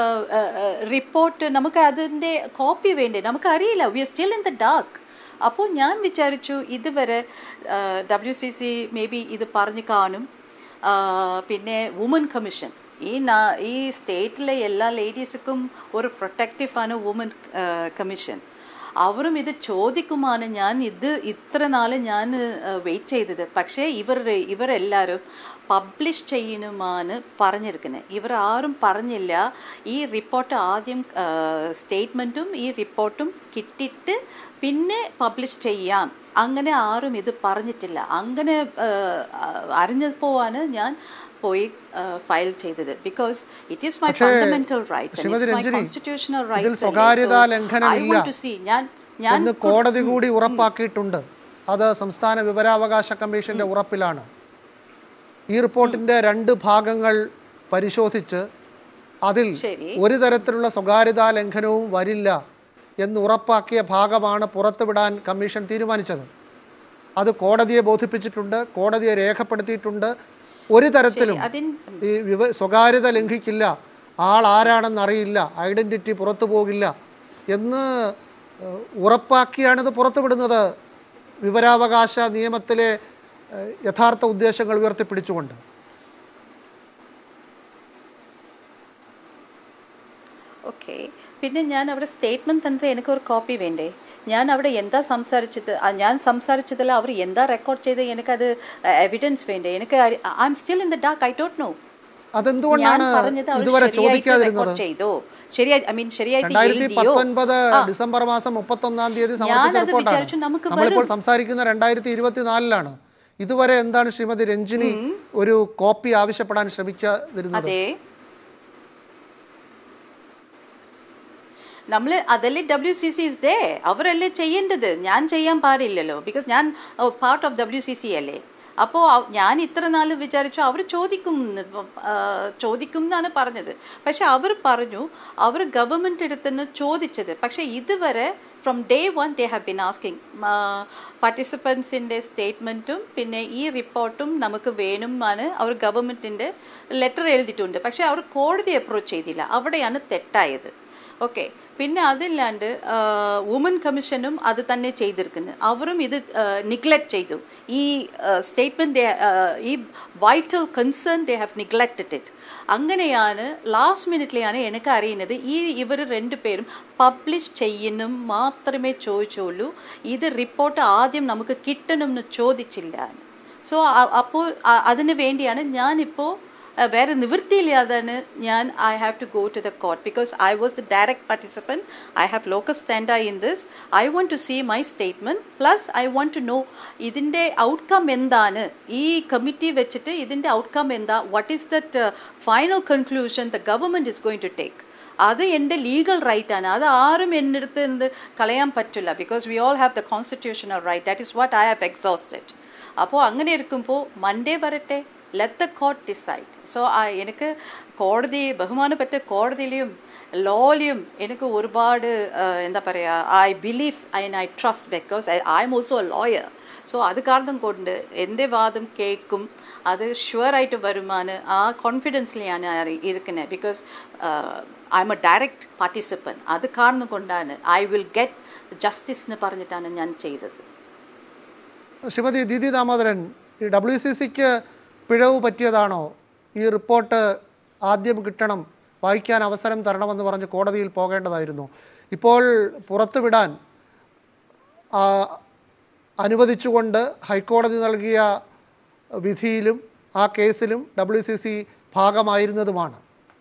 റിപ്പോർട്ട് നമുക്ക് അതിൻ്റെ കോപ്പി വേണ്ടേ നമുക്കറിയില്ല we are still in the dark അപ്പോൾ ഞാൻ വിചാരിച്ചു ഇതുവരെ W C C may be ഇത് പറഞ്ഞു കാണും ആ, പിന്നെ വുമൻ കമ്മീഷൻ ഈ നാ- ഈ സ്റ്റേറ്റിലെ എല്ലാ ലേഡീസുക്കും ഒരു പ്രൊട്ടക്റ്റീവാണ് വുമൻ കമ്മീഷൻ അവരും ഇത് ചോദിക്കുമാണ് ഞാൻ ഇത് ഇത്ര നാൾ ഞാൻ വെയിറ്റ് ചെയ്തത് പക്ഷേ ഇവർ ഇവരെല്ലാവരും പബ്ലിഷ് ചെയ്യணுമാണ് പറഞ്ഞിരിക്കുന്നത് ഇവർ ആരും പറഞ്ഞില്ല ഈ റിപ്പോർട്ട് ആദ്യം സ്റ്റേറ്റ്മെൻറ്റും ഈ റിപ്പോർട്ടും കിട്ടിയിട്ട് പിന്നെ പബ്ലിഷ് ചെയ്യാം അങ്ങനെ ആരും ഇത് പറഞ്ഞിട്ടില്ല അങ്ങനെ അറിഞ്ഞപ്പോഴാണ് ഞാൻ പോയി ഫയൽ ചെയ്തത് ബിക്കോസ് ഇറ്റ് ഈസ് മൈ പക്ഷേ, fundamental rights Shrimati my Ranjini, constitutional ഇതിൽ റൈറ്റ്സ് സ്വകാര്യതാ ലംഘനമില്ല ടു സീ ഞാൻ ഞാൻ എന്ന് കോടതി കൂടി ഉറപ്പാക്കിയിട്ടുണ്ട് അത് സംസ്ഥാന വിവരാവകാശ കമ്മീഷന്റെ ഉറപ്പിലാണ് ഈ റിപ്പോർട്ടിന്റെ രണ്ട് ഭാഗങ്ങൾ പരിശോധിച്ച് അതിൽ ശരി. ഒരു തരത്തിലുള്ള സ്വകാര്യതാ ലംഘനവും വരില്ല എന്ന് ഉറപ്പാക്കിയ ഭാഗമാണ് പുറത്തുവിടാൻ കമ്മീഷൻ തീരുമാനിച്ചത് അത് കോടതിയെ ബോധിപ്പിച്ചിട്ടുണ്ട് കോടതിയെ രേഖപ്പെടുത്തിയിട്ടുണ്ട് ഒരു തരത്തിലും അതിൻ ഈ വിവ സ്വകാര്യത ലംഘിക്കില്ല ആൾ ആരാണെന്ന് അറിയില്ല ഐഡൻറ്റിറ്റി പുറത്തു പോകില്ല എന്ന് ഏഹ്, ഉറപ്പാക്കിയാണിത് പുറത്തുവിടുന്നത് വിവരാവകാശ നിയമത്തിലെ ഏഹ്, യഥാർത്ഥ ഉദ്ദേശങ്ങൾ ഉയർത്തിപ്പിടിച്ചുകൊണ്ട് ഓക്കെ പിന്നെ ഞാൻ അവിടെ സ്റ്റേറ്റ്മെൻറ്റ് തന്നത് എനിക്കൊരു കോപ്പി വേണ്ടേ ഞാൻ അവിടെ എന്താ സംസാരിച്ചത് ആ, ഞാൻ സംസാരിച്ചതിൽ അവർ എന്താ റെക്കോർഡ് ചെയ്ത് എനിക്കത് എവിഡൻസ് വേണ്ടേ എനിക്ക് I am still in the dark I don't know ഞാൻ അതെന്തുകൊണ്ടാണ് പറഞ്ഞത് അവർ ഇതുവരെ ശരിയായിട്ട് ചോദിക്കാതിരുന്നത് റെക്കോർഡ് ചെയ്തോ ശരിയായി ഐ മീൻ ശരിയായിട്ട് രണ്ടായിരത്തി എഴുതിയോ പത്തൊൻപത് ഡിസംബർ മാസം മുപ്പത്തൊന്നാം തീയതി സമർപ്പിച്ച ഞാനത് റിപ്പോർട്ടാണ് വിചാരിച്ചു നമുക്ക് നമ്മളിപ്പോൾ സംസാരിക്കുന്ന രണ്ടായിരത്തി ഇരുപത്തിനാലിലാണ് ഇതുവരെ എന്താണ് ശ്രീമതി രഞ്ജിനി ഒരു കോപ്പി ആവശ്യപ്പെടാൻ ശ്രമിക്കാതിരുന്നത് അതെ നമ്മൾ അതല്ലേ W C C is they അവരല്ലേ ചെയ്യേണ്ടത് ഞാൻ ചെയ്യാൻ പാടില്ലല്ലോ ബിക്കോസ് ഞാൻ part of W C C അല്ലേ അപ്പോൾ ഞാൻ ഇത്ര നാൾ വിചാരിച്ചു അവർ ചോദിക്കും എന്ന് ഇപ്പം, ആ, ചോദിക്കും എന്നാണ് പറഞ്ഞത് പക്ഷെ അവർ പറഞ്ഞു അവർ ഗവൺമെൻറ് അടുത്തുനിന്ന് ചോദിച്ചത് പക്ഷേ ഇതുവരെ from day one they have been asking പാർട്ടിസിപ്പൻസിൻ്റെ സ്റ്റേറ്റ്മെൻറ്റും പിന്നെ ഈ റിപ്പോർട്ടും നമുക്ക് വേണമെന്നാണ് അവർ ഗവൺമെൻറ്റിൻ്റെ ലെറ്റർ എഴുതിയിട്ടുണ്ട് പക്ഷേ അവർ കോടതി അപ്രോച്ച് ചെയ്തില്ല അവിടെയാണ് തെറ്റായത് ഓക്കെ പിന്നെ അതില്ലാണ്ട് വുമൻ കമ്മീഷനും അത് തന്നെ ചെയ്തിരിക്കുന്നു അവരും ഇത് നിഗ്ലക്ട് ചെയ്തു ഈ സ്റ്റേറ്റ്മെൻറ്റ് ഈ vital concern they have neglected it അങ്ങനെയാണ് ലാസ്റ്റ് മിനിറ്റിലെയാണ് എനിക്ക് അറിയുന്നത് ഈ ഇവർ രണ്ടുപേരും പബ്ലിഷ് ചെയ്യണം മാത്രമേ ചോദിച്ചുള്ളൂ ഇത് റിപ്പോർട്ട് ആദ്യം നമുക്ക് കിട്ടണം എന്ന് ചോദിച്ചില്ല സോ അപ്പോൾ അതിന് വേണ്ടിയാണ് ഞാനിപ്പോൾ uh, വേറെ നിവൃത്തിയില്ലാതാണ് ഞാൻ I have to go to the court because I was the direct participant I have locus stand in this I want to see my statement plus I want to know ഇതിൻ്റെ outcome എന്താണ് ഈ committee വെച്ചിട്ട് ഇതിൻ്റെ outcome എന്താ what is that final conclusion the government is going to take അത് എൻ്റെ legal right ആണ് അത് ആരും എൻ്റെ അടുത്ത് എന്ത് കളയാൻ പറ്റില്ല because we all have the constitutional right that is what I have exhausted അപ്പോൾ അങ്ങനെ ഇരിക്കുമ്പോൾ മൺഡേ വരട്ടെ let the court decide so എനിക്ക് കോടതി ബഹുമാനപ്പെട്ട കോടതിയിലും ലോയിലും എനിക്ക് ഒരുപാട് ആ, എന്താ പറയുക I believe I I trust because I am also a lawyer so അത് കാരണം കൊണ്ട് എൻ്റെ വാദം കേൾക്കും അത് ഷുവറായിട്ട് വരുമാണ് ആ കോൺഫിഡൻസിൽ ഞാൻ ഇരിക്കുന്നത് because I am a direct participant അത് കാരണം കൊണ്ടാണ് ഐ വിൽ ഗെറ്റ് ജസ്റ്റിസ് എന്ന് പറഞ്ഞിട്ടാണ് ഞാൻ ചെയ്തത് ശ്രീമതി ദീദി ദാമോദരൻ ഈ ഡബ്ല്യു സി സിക്ക് പിഴവ് പറ്റിയതാണോ ഈ റിപ്പോർട്ട് ആദ്യം കിട്ടണം വായിക്കാൻ അവസരം തരണമെന്ന് പറഞ്ഞ് കോടതിയിൽ പോകേണ്ടതായിരുന്നു ഇപ്പോൾ പുറത്തുവിടാൻ ആ, അനുവദിച്ചുകൊണ്ട് ഹൈക്കോടതി നൽകിയ വിധിയിലും ആ കേസിലും ഡബ്ല്യു സി സി ഭാഗമായിരുന്നതുമാണ്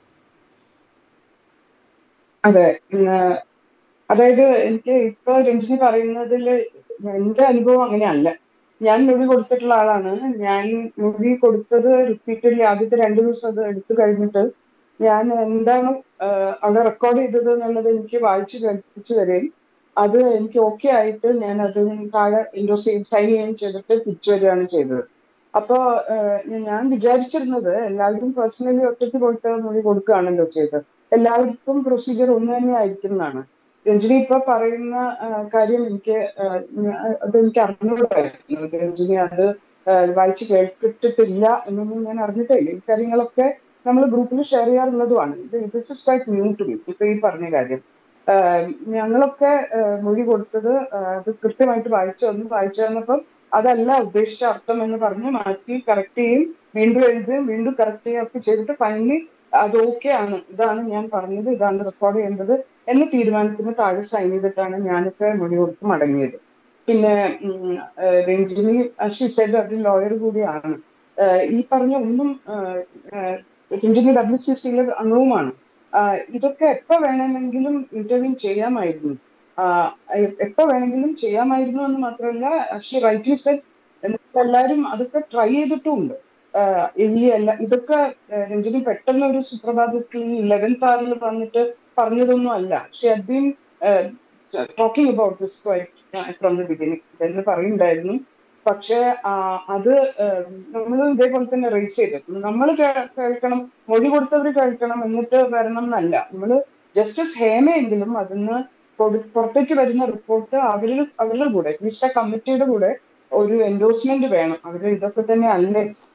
അതെ ഉം, ആ, അതായത് എനിക്ക് ഇപ്പൊ രഞ്ജിനി പറയുന്നതിൽ എന്റെ അനുഭവം അങ്ങനെയല്ല ഞാൻ മൊഴി കൊടുത്തിട്ടുള്ള ആളാണ് ഞാൻ മൊഴി കൊടുത്തത് റിപ്പീറ്റഡ്ലി ആദ്യത്തെ രണ്ടു ദിവസം അത് എടുത്തു കഴിഞ്ഞിട്ട് ഞാൻ എന്താണ് ആ, അവിടെ റെക്കോർഡ് ചെയ്തത് എന്നുള്ളത് എനിക്ക് വായിച്ചു കേൾപ്പിച്ചു തരുകയും അത് എനിക്ക് ഓക്കെ ആയിട്ട് ഞാൻ അത് താഴെ ഇൻഡോസ് സൈൻ ചെയ്യുകയും ചെയ്തിട്ട് തിരിച്ചു വരികയാണ് ചെയ്തത് അപ്പോ ഏഹ്, ഞാൻ വിചാരിച്ചിരുന്നത് എല്ലാവരും പേഴ്സണലി ഒറ്റയ്ക്ക് പോയിട്ട് മൊഴി കൊടുക്കുകയാണല്ലോ ചെയ്തത് എല്ലാവർക്കും പ്രൊസീജിയർ ഒന്ന് തന്നെ ആയിരിക്കും എന്നാണ് രഞ്ജിനി ഇപ്പൊ പറയുന്ന ആ, കാര്യം എനിക്ക് ആ, ഞാ- അത് എനിക്ക് അറിഞ്ഞുകൂടായിരുന്നു രഞ്ജിനി അത് ആ, വായിച്ച് കേൾപ്പിച്ചിട്ടില്ല എന്നൊന്നും ഞാൻ അറിഞ്ഞിട്ടേ ഇല്ല ഈ കാര്യങ്ങളൊക്കെ നമ്മൾ ഗ്രൂപ്പിൽ ഷെയർ ചെയ്യാറുള്ളതുമാണ് ഇത് this is quite new to me ഇപ്പൊ ഈ പറഞ്ഞ കാര്യം ആഹ് ഞങ്ങളൊക്കെ ആഹ് മൊഴി കൊടുത്തത് ആഹ് അത് കൃത്യമായിട്ട് വായിച്ചു വന്നു വായിച്ചു വന്നപ്പം അതല്ല ഉദ്ദേശിച്ച അർത്ഥം എന്ന് പറഞ്ഞ് മാറ്റി കറക്റ്റ് ചെയ്യും വീണ്ടും എഴുതുകയും വീണ്ടും കറക്റ്റ് ചെയ്യുകയും ഒക്കെ ചെയ്തിട്ട് ഫൈനലി അത് ഓക്കെ ആണ് ഇതാണ് ഞാൻ പറഞ്ഞത് ഇതാണ് റെക്കോർഡ് ചെയ്യേണ്ടത് എന്ന തീരുമാനത്തിന് താഴെ സൈൻ ചെയ്തിട്ടാണ് ഞാനിപ്പോ മൊഴി കൊടുത്ത് മടങ്ങിയത് പിന്നെ ഉം, ആഹ് രഞ്ജിനി ഷീ സൈഡ് ഒരു ലോയർ കൂടിയാണ് ആഹ് ഈ പറഞ്ഞ ഒന്നും ആഹ് ആഹ് രഞ്ജിനി ഡബ്ല്യു സി സിയിലെ അംഗവുമാണ് ആഹ് ഇതൊക്കെ എപ്പോ വേണമെങ്കിലും ഇന്റർവ്യൂ ചെയ്യാമായിരുന്നു ആഹ് എ- എപ്പോ വേണമെങ്കിലും ചെയ്യാമായിരുന്നു എന്ന് മാത്രമല്ല ഷീ റൈറ്റ്ലി സെഡ് എല്ലാവരും അതൊക്കെ ട്രൈ ചെയ്തിട്ടുമുണ്ട് ആഹ് ഈ എല്ലാ ഇതൊക്കെ ആഹ് രഞ്ജിനി പെട്ടെന്ന് ഒരു സുപ്രഭാതത്തിൽ ഇലവൻത്ത് ആറിൽ വന്നിട്ട് പറഞ്ഞതൊന്നും അല്ല she had been talking about this from the beginning എന്ന് പറയുന്നുണ്ടായിരുന്നു പക്ഷെ അത് നമ്മൾ ഇതേപോലെ തന്നെ റേസ് ചെയ്തിട്ടുണ്ട് നമ്മൾ കേൾക്കണം മൊഴി കൊടുത്തവർ കേൾക്കണം എന്നിട്ട് വരണം എന്നല്ല നമ്മൾ ജസ്റ്റിസ് ഹേമയെങ്കിലും അതിന്ന് കൊടു- പുറത്തേക്ക് വരുന്ന റിപ്പോർട്ട് അവരിൽ അവരുടെ കൂടെ അറ്റ്ലീസ്റ്റ് ആ കമ്മിറ്റിയുടെ കൂടെ ഒരു എൻഡോഴ്സ്മെന്റ് വേണം അവർ ഇതൊക്കെ തന്നെ അല്ലേ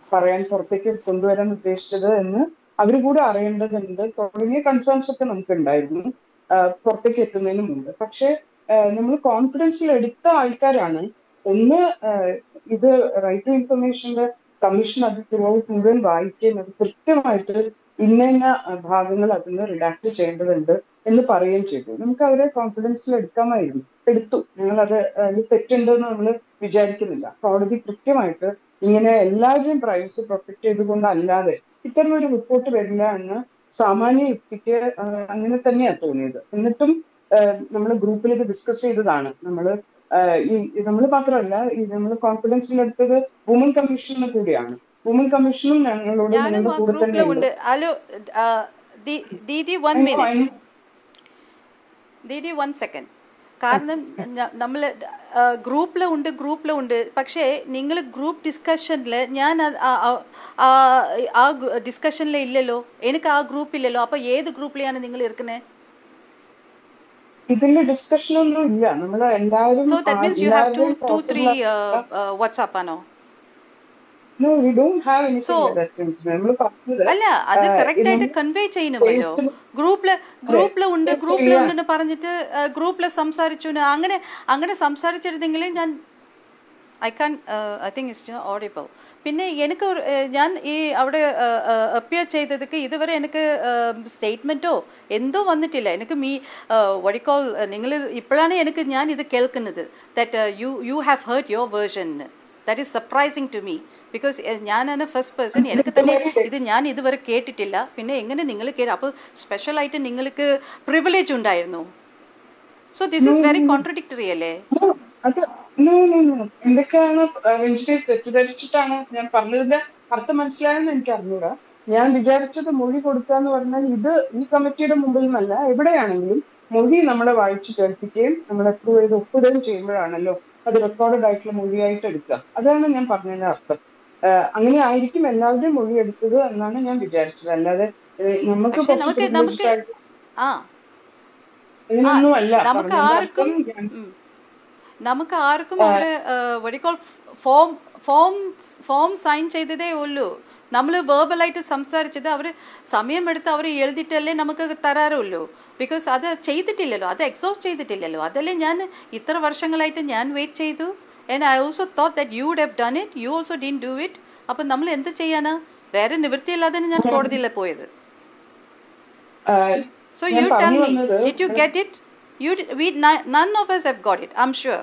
പറയാൻ പുറത്തേക്ക് കൊണ്ടുവരാൻ ഉദ്ദേശിച്ചത് എന്ന് അവർ കൂടെ അറിയേണ്ടതുണ്ട് തുടങ്ങിയ കൺസേൺസ് ഒക്കെ നമുക്ക് ഉണ്ടായിരുന്നു ആഹ് പുറത്തേക്ക് എത്തുന്നതിന് മുമ്പ് പക്ഷെ നമ്മൾ കോൺഫിഡൻസിൽ എടുത്ത ആൾക്കാരാണ് ഒന്ന് ആഹ് ഇത് റൈറ്റ് ടു ഇൻഫർമേഷന്റെ കമ്മീഷൻ അത് ത്രൂ ഔട്ട് മുഴുവൻ വായിക്കുകയും അത് കൃത്യമായിട്ട് ഇന്ന ഇന്ന ഭാഗങ്ങൾ അതിന് റിഡാക്ട് ചെയ്യേണ്ടതുണ്ട് എന്ന് പറയുകയും ചെയ്തു നമുക്ക് അവരെ കോൺഫിഡൻസിൽ എടുക്കാമായിരുന്നു എടുത്തു ഞങ്ങൾ അത് അതിൽ തെറ്റുണ്ടെന്ന് നമ്മൾ വിചാരിക്കുന്നില്ല കോടതി കൃത്യമായിട്ട് ഇങ്ങനെ എല്ലാവരുടെയും പ്രൈവസി പ്രൊട്ടക്ട് ചെയ്തുകൊണ്ടല്ലാതെ ഇത്തരം ഒരു റിപ്പോർട്ട് വരില്ല എന്ന് സാമാന്യ യുക്തിക്ക് ആഹ് അങ്ങനെ തന്നെയാണ് തോന്നിയത് എന്നിട്ടും നമ്മൾ ഗ്രൂപ്പിൽ ഇത് ഡിസ്കസ് ചെയ്തതാണ് നമ്മൾ ഈ നമ്മൾ മാത്രമല്ല ഈ നമ്മൾ കോൺഫിഡൻസിൽ എടുത്തത് വുമൻ കമ്മീഷനും കൂടിയാണ് വുമൻ കമ്മീഷനും ഞങ്ങളോട് ഞാനും ഞങ്ങളുടെ ആ കൂടെ ഗ്രൂപ്പിൽ തന്നെ ഉണ്ട് hello Didi one minute Didi one second കാരണം നമ്മൾ ഗ്രൂപ്പിൽ ഉണ്ട് ഗ്രൂപ്പിൽ ഉണ്ട് പക്ഷേ നിങ്ങൾ ഗ്രൂപ്പ് ഡിസ്കഷനിൽ ഞാൻ അത് ആ- ആ- ആ- ആ ഡിസ്കഷനിൽ ഇല്ലല്ലോ എനിക്ക് ആ ഗ്രൂപ്പ് ഇല്ലല്ലോ അപ്പോൾ ഏത് ഗ്രൂപ്പിലാണ് നിങ്ങൾ ഇരിക്കുന്നത് ഇതിന്റെ ഡിസ്കഷൻ ഒന്നും ഇല്ല നമ്മൾ എല്ലാവരും so that means you have to എല്ലാവരുടെയും ടു ത്രീ possible- വാട്സാപ്പ് ആണോ No, we don't have anything So- like that, Prince. നമ്മൾ പറഞ്ഞത് അല്ല അത് ആ, കറക്റ്റ് ഇത് ആയിട്ട് കൺവേ ചെയ്യണമല്ലോ ഗ്രൂപ്പില് ഗ്രൂപ്പിൽ ഉണ്ട് ഇത് ഗ്രൂപ്പിൽ ചെയ്യാൻ- ഉണ്ടെന്ന് പറഞ്ഞിട്ട് ഗ്രൂപ്പിൽ സംസാരിച്ചു എന്ന് അങ്ങനെ അങ്ങനെ സംസാരിച്ചിരുന്നെങ്കിൽ ഞാൻ I can I think it's audible പിന്നെ എനിക്ക് ഒരു, ഏഹ്, ഞാൻ ഈ അവിടെ അപ്പിയർ ചെയ്തതൊക്കെ ഇതുവരെ എനിക്ക് സ്റ്റേറ്റ്മെൻറ്റോ എന്തോ വന്നിട്ടില്ല എനിക്ക് മീ വടിക്കോൾ നിങ്ങൾ ഇപ്പോഴാണ് എനിക്ക് ഞാൻ ഇത് കേൾക്കുന്നത് that you you have heard your version that is surprising to me because ഞാനാണ് ഫസ്റ്റ് പേഴ്സൺ എനിക്ക് തന്നെ ഇത് ഞാൻ ഇതുവരെ കേട്ടിട്ടില്ല പിന്നെ എങ്ങനെ നിങ്ങൾ കേട്ട അപ്പോൾ സ്പെഷ്യലായിട്ട് നിങ്ങൾക്ക് പ്രിവിലേജ് ഉണ്ടായിരുന്നു so this is very contradictory അല്ലേ No, അത് no, no, no. എന്തൊക്കെയാണ് രഞ്ജിനെ തെറ്റിദ്ധരിച്ചിട്ടാണ് ഞാൻ പറഞ്ഞതിന്റെ അർത്ഥം മനസ്സിലായെന്ന് എനിക്ക് അറിഞ്ഞൂടാ ഞാൻ വിചാരിച്ചത് മൊഴി കൊടുക്കുക എന്ന് പറഞ്ഞാൽ ഇത് ഈ കമ്മിറ്റിയുടെ മുമ്പിൽ നിന്നല്ല എവിടെയാണെങ്കിലും മൊഴി നമ്മളെ വായിച്ചു കേൾപ്പിക്കുകയും നമ്മൾ അപ്രൂവ് ചെയ്ത് ഒപ്പിടുകയും ചെയ്യുമ്പോഴാണല്ലോ അത് റെക്കോർഡഡ് ആയിട്ടുള്ള മൊഴിയായിട്ട് എടുക്കുക അതാണ് ഞാൻ പറഞ്ഞതിന്റെ അർത്ഥം ആഹ് അങ്ങനെ ആയിരിക്കും എല്ലാവരുടെയും മൊഴി എടുത്തത് എന്നാണ് ഞാൻ വിചാരിച്ചത് അല്ലാതെ ഏഹ് നമുക്ക് പക്ഷെ കുറച്ച് നമുക്ക് നമുക്ക് privileged ആയിട്ട് ആ അങ്ങനെയൊന്നും അല്ല നമുക്ക് പറഞ്ഞതിന്റെ ആർക്കും അർത്ഥം ഞാൻ ഉം. നമുക്ക് ആർക്കും അവിടെ വടിക്കോൾ ഫോം ഫോം ഫോം സൈൻ ചെയ്തതേ ഉള്ളൂ നമ്മൾ വേർബലായിട്ട് സംസാരിച്ചത് അവർ സമയമെടുത്ത് അവർ എഴുതിയിട്ടല്ലേ നമുക്ക് തരാറുള്ളൂ ബിക്കോസ് അത് ചെയ്തിട്ടില്ലല്ലോ അത് എക്സോസ്റ്റ് ചെയ്തിട്ടില്ലല്ലോ അതല്ലേ ഞാൻ ഇത്ര വർഷങ്ങളായിട്ട് ഞാൻ വെയിറ്റ് ചെയ്തു and I also thought that you would have done it you also didn't do it അപ്പം നമ്മൾ എന്ത് ചെയ്യാനാ വേറെ നിവൃത്തിയില്ലാതെ ഞാൻ കോടതിയിൽ പോയത് ആഹ് So ഞാൻ you tell പറഞ്ഞു me, വന്നത് did you get it? You d- we ni- none of us have got it. I'm sure.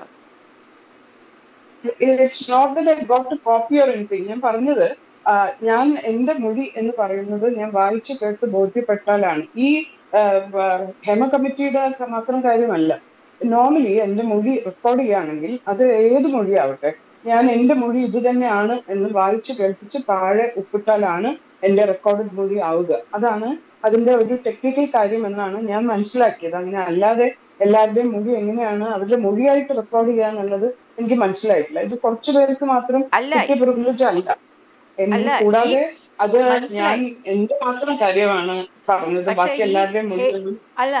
It's not that I got to copy or anything ഞാൻ പറഞ്ഞത് ആ, ഞാൻ എന്റെ മൊഴി എന്ന് പറയുന്നത് ഞാൻ വായിച്ച് കേട്ട് ബോധ്യപ്പെട്ടാലാണ് ഈ ആ, വ- ഹേമ കമ്മിറ്റിയുടെ മാത്രം കാര്യമല്ല നോർമലി എന്റെ മൊഴി റെക്കോർഡ് ചെയ്യുകയാണെങ്കിൽ അത് ഏത് മൊഴിയാവട്ടെ ഞാൻ എന്റെ മൊഴി ഇത് തന്നെയാണ് എന്ന് വായിച്ച് കേൾപ്പിച്ച് താഴെ ഒപ്പിട്ടാലാണ് എന്റെ റെക്കോർഡഡ് മൊഴി ആവുക അതാണ് അതിന്റെ ഒരു ടെക്നിക്കൽ കാര്യം എന്നാണ് ഞാൻ മനസ്സിലാക്കിയത് അങ്ങനെ അല്ലാതെ എല്ലാവരുടെയും മൊഴി എങ്ങനെയാണ് അവരുടെ മൊഴിയായിട്ട് റെക്കോർഡ് ചെയ്യുക എന്നുള്ളത് എനിക്ക് മനസ്സിലായിട്ടില്ല ഇത് കുറച്ചു പേർക്ക് മാത്രം അല്ല, കിട്ടിയ പ്രിവിലേജ് അല്ല എന്ന് അല്ല, കൂടാതെ ഈ- അത് ഞാൻ മനസ്സിലായി. എന്റെ മാത്രം കാര്യമാണ് പറഞ്ഞത് പക്ഷേ ബാക്കി ഈ എല്ലാവരുടെയും ഹേ- മൊഴിയൊന്നും അല്ല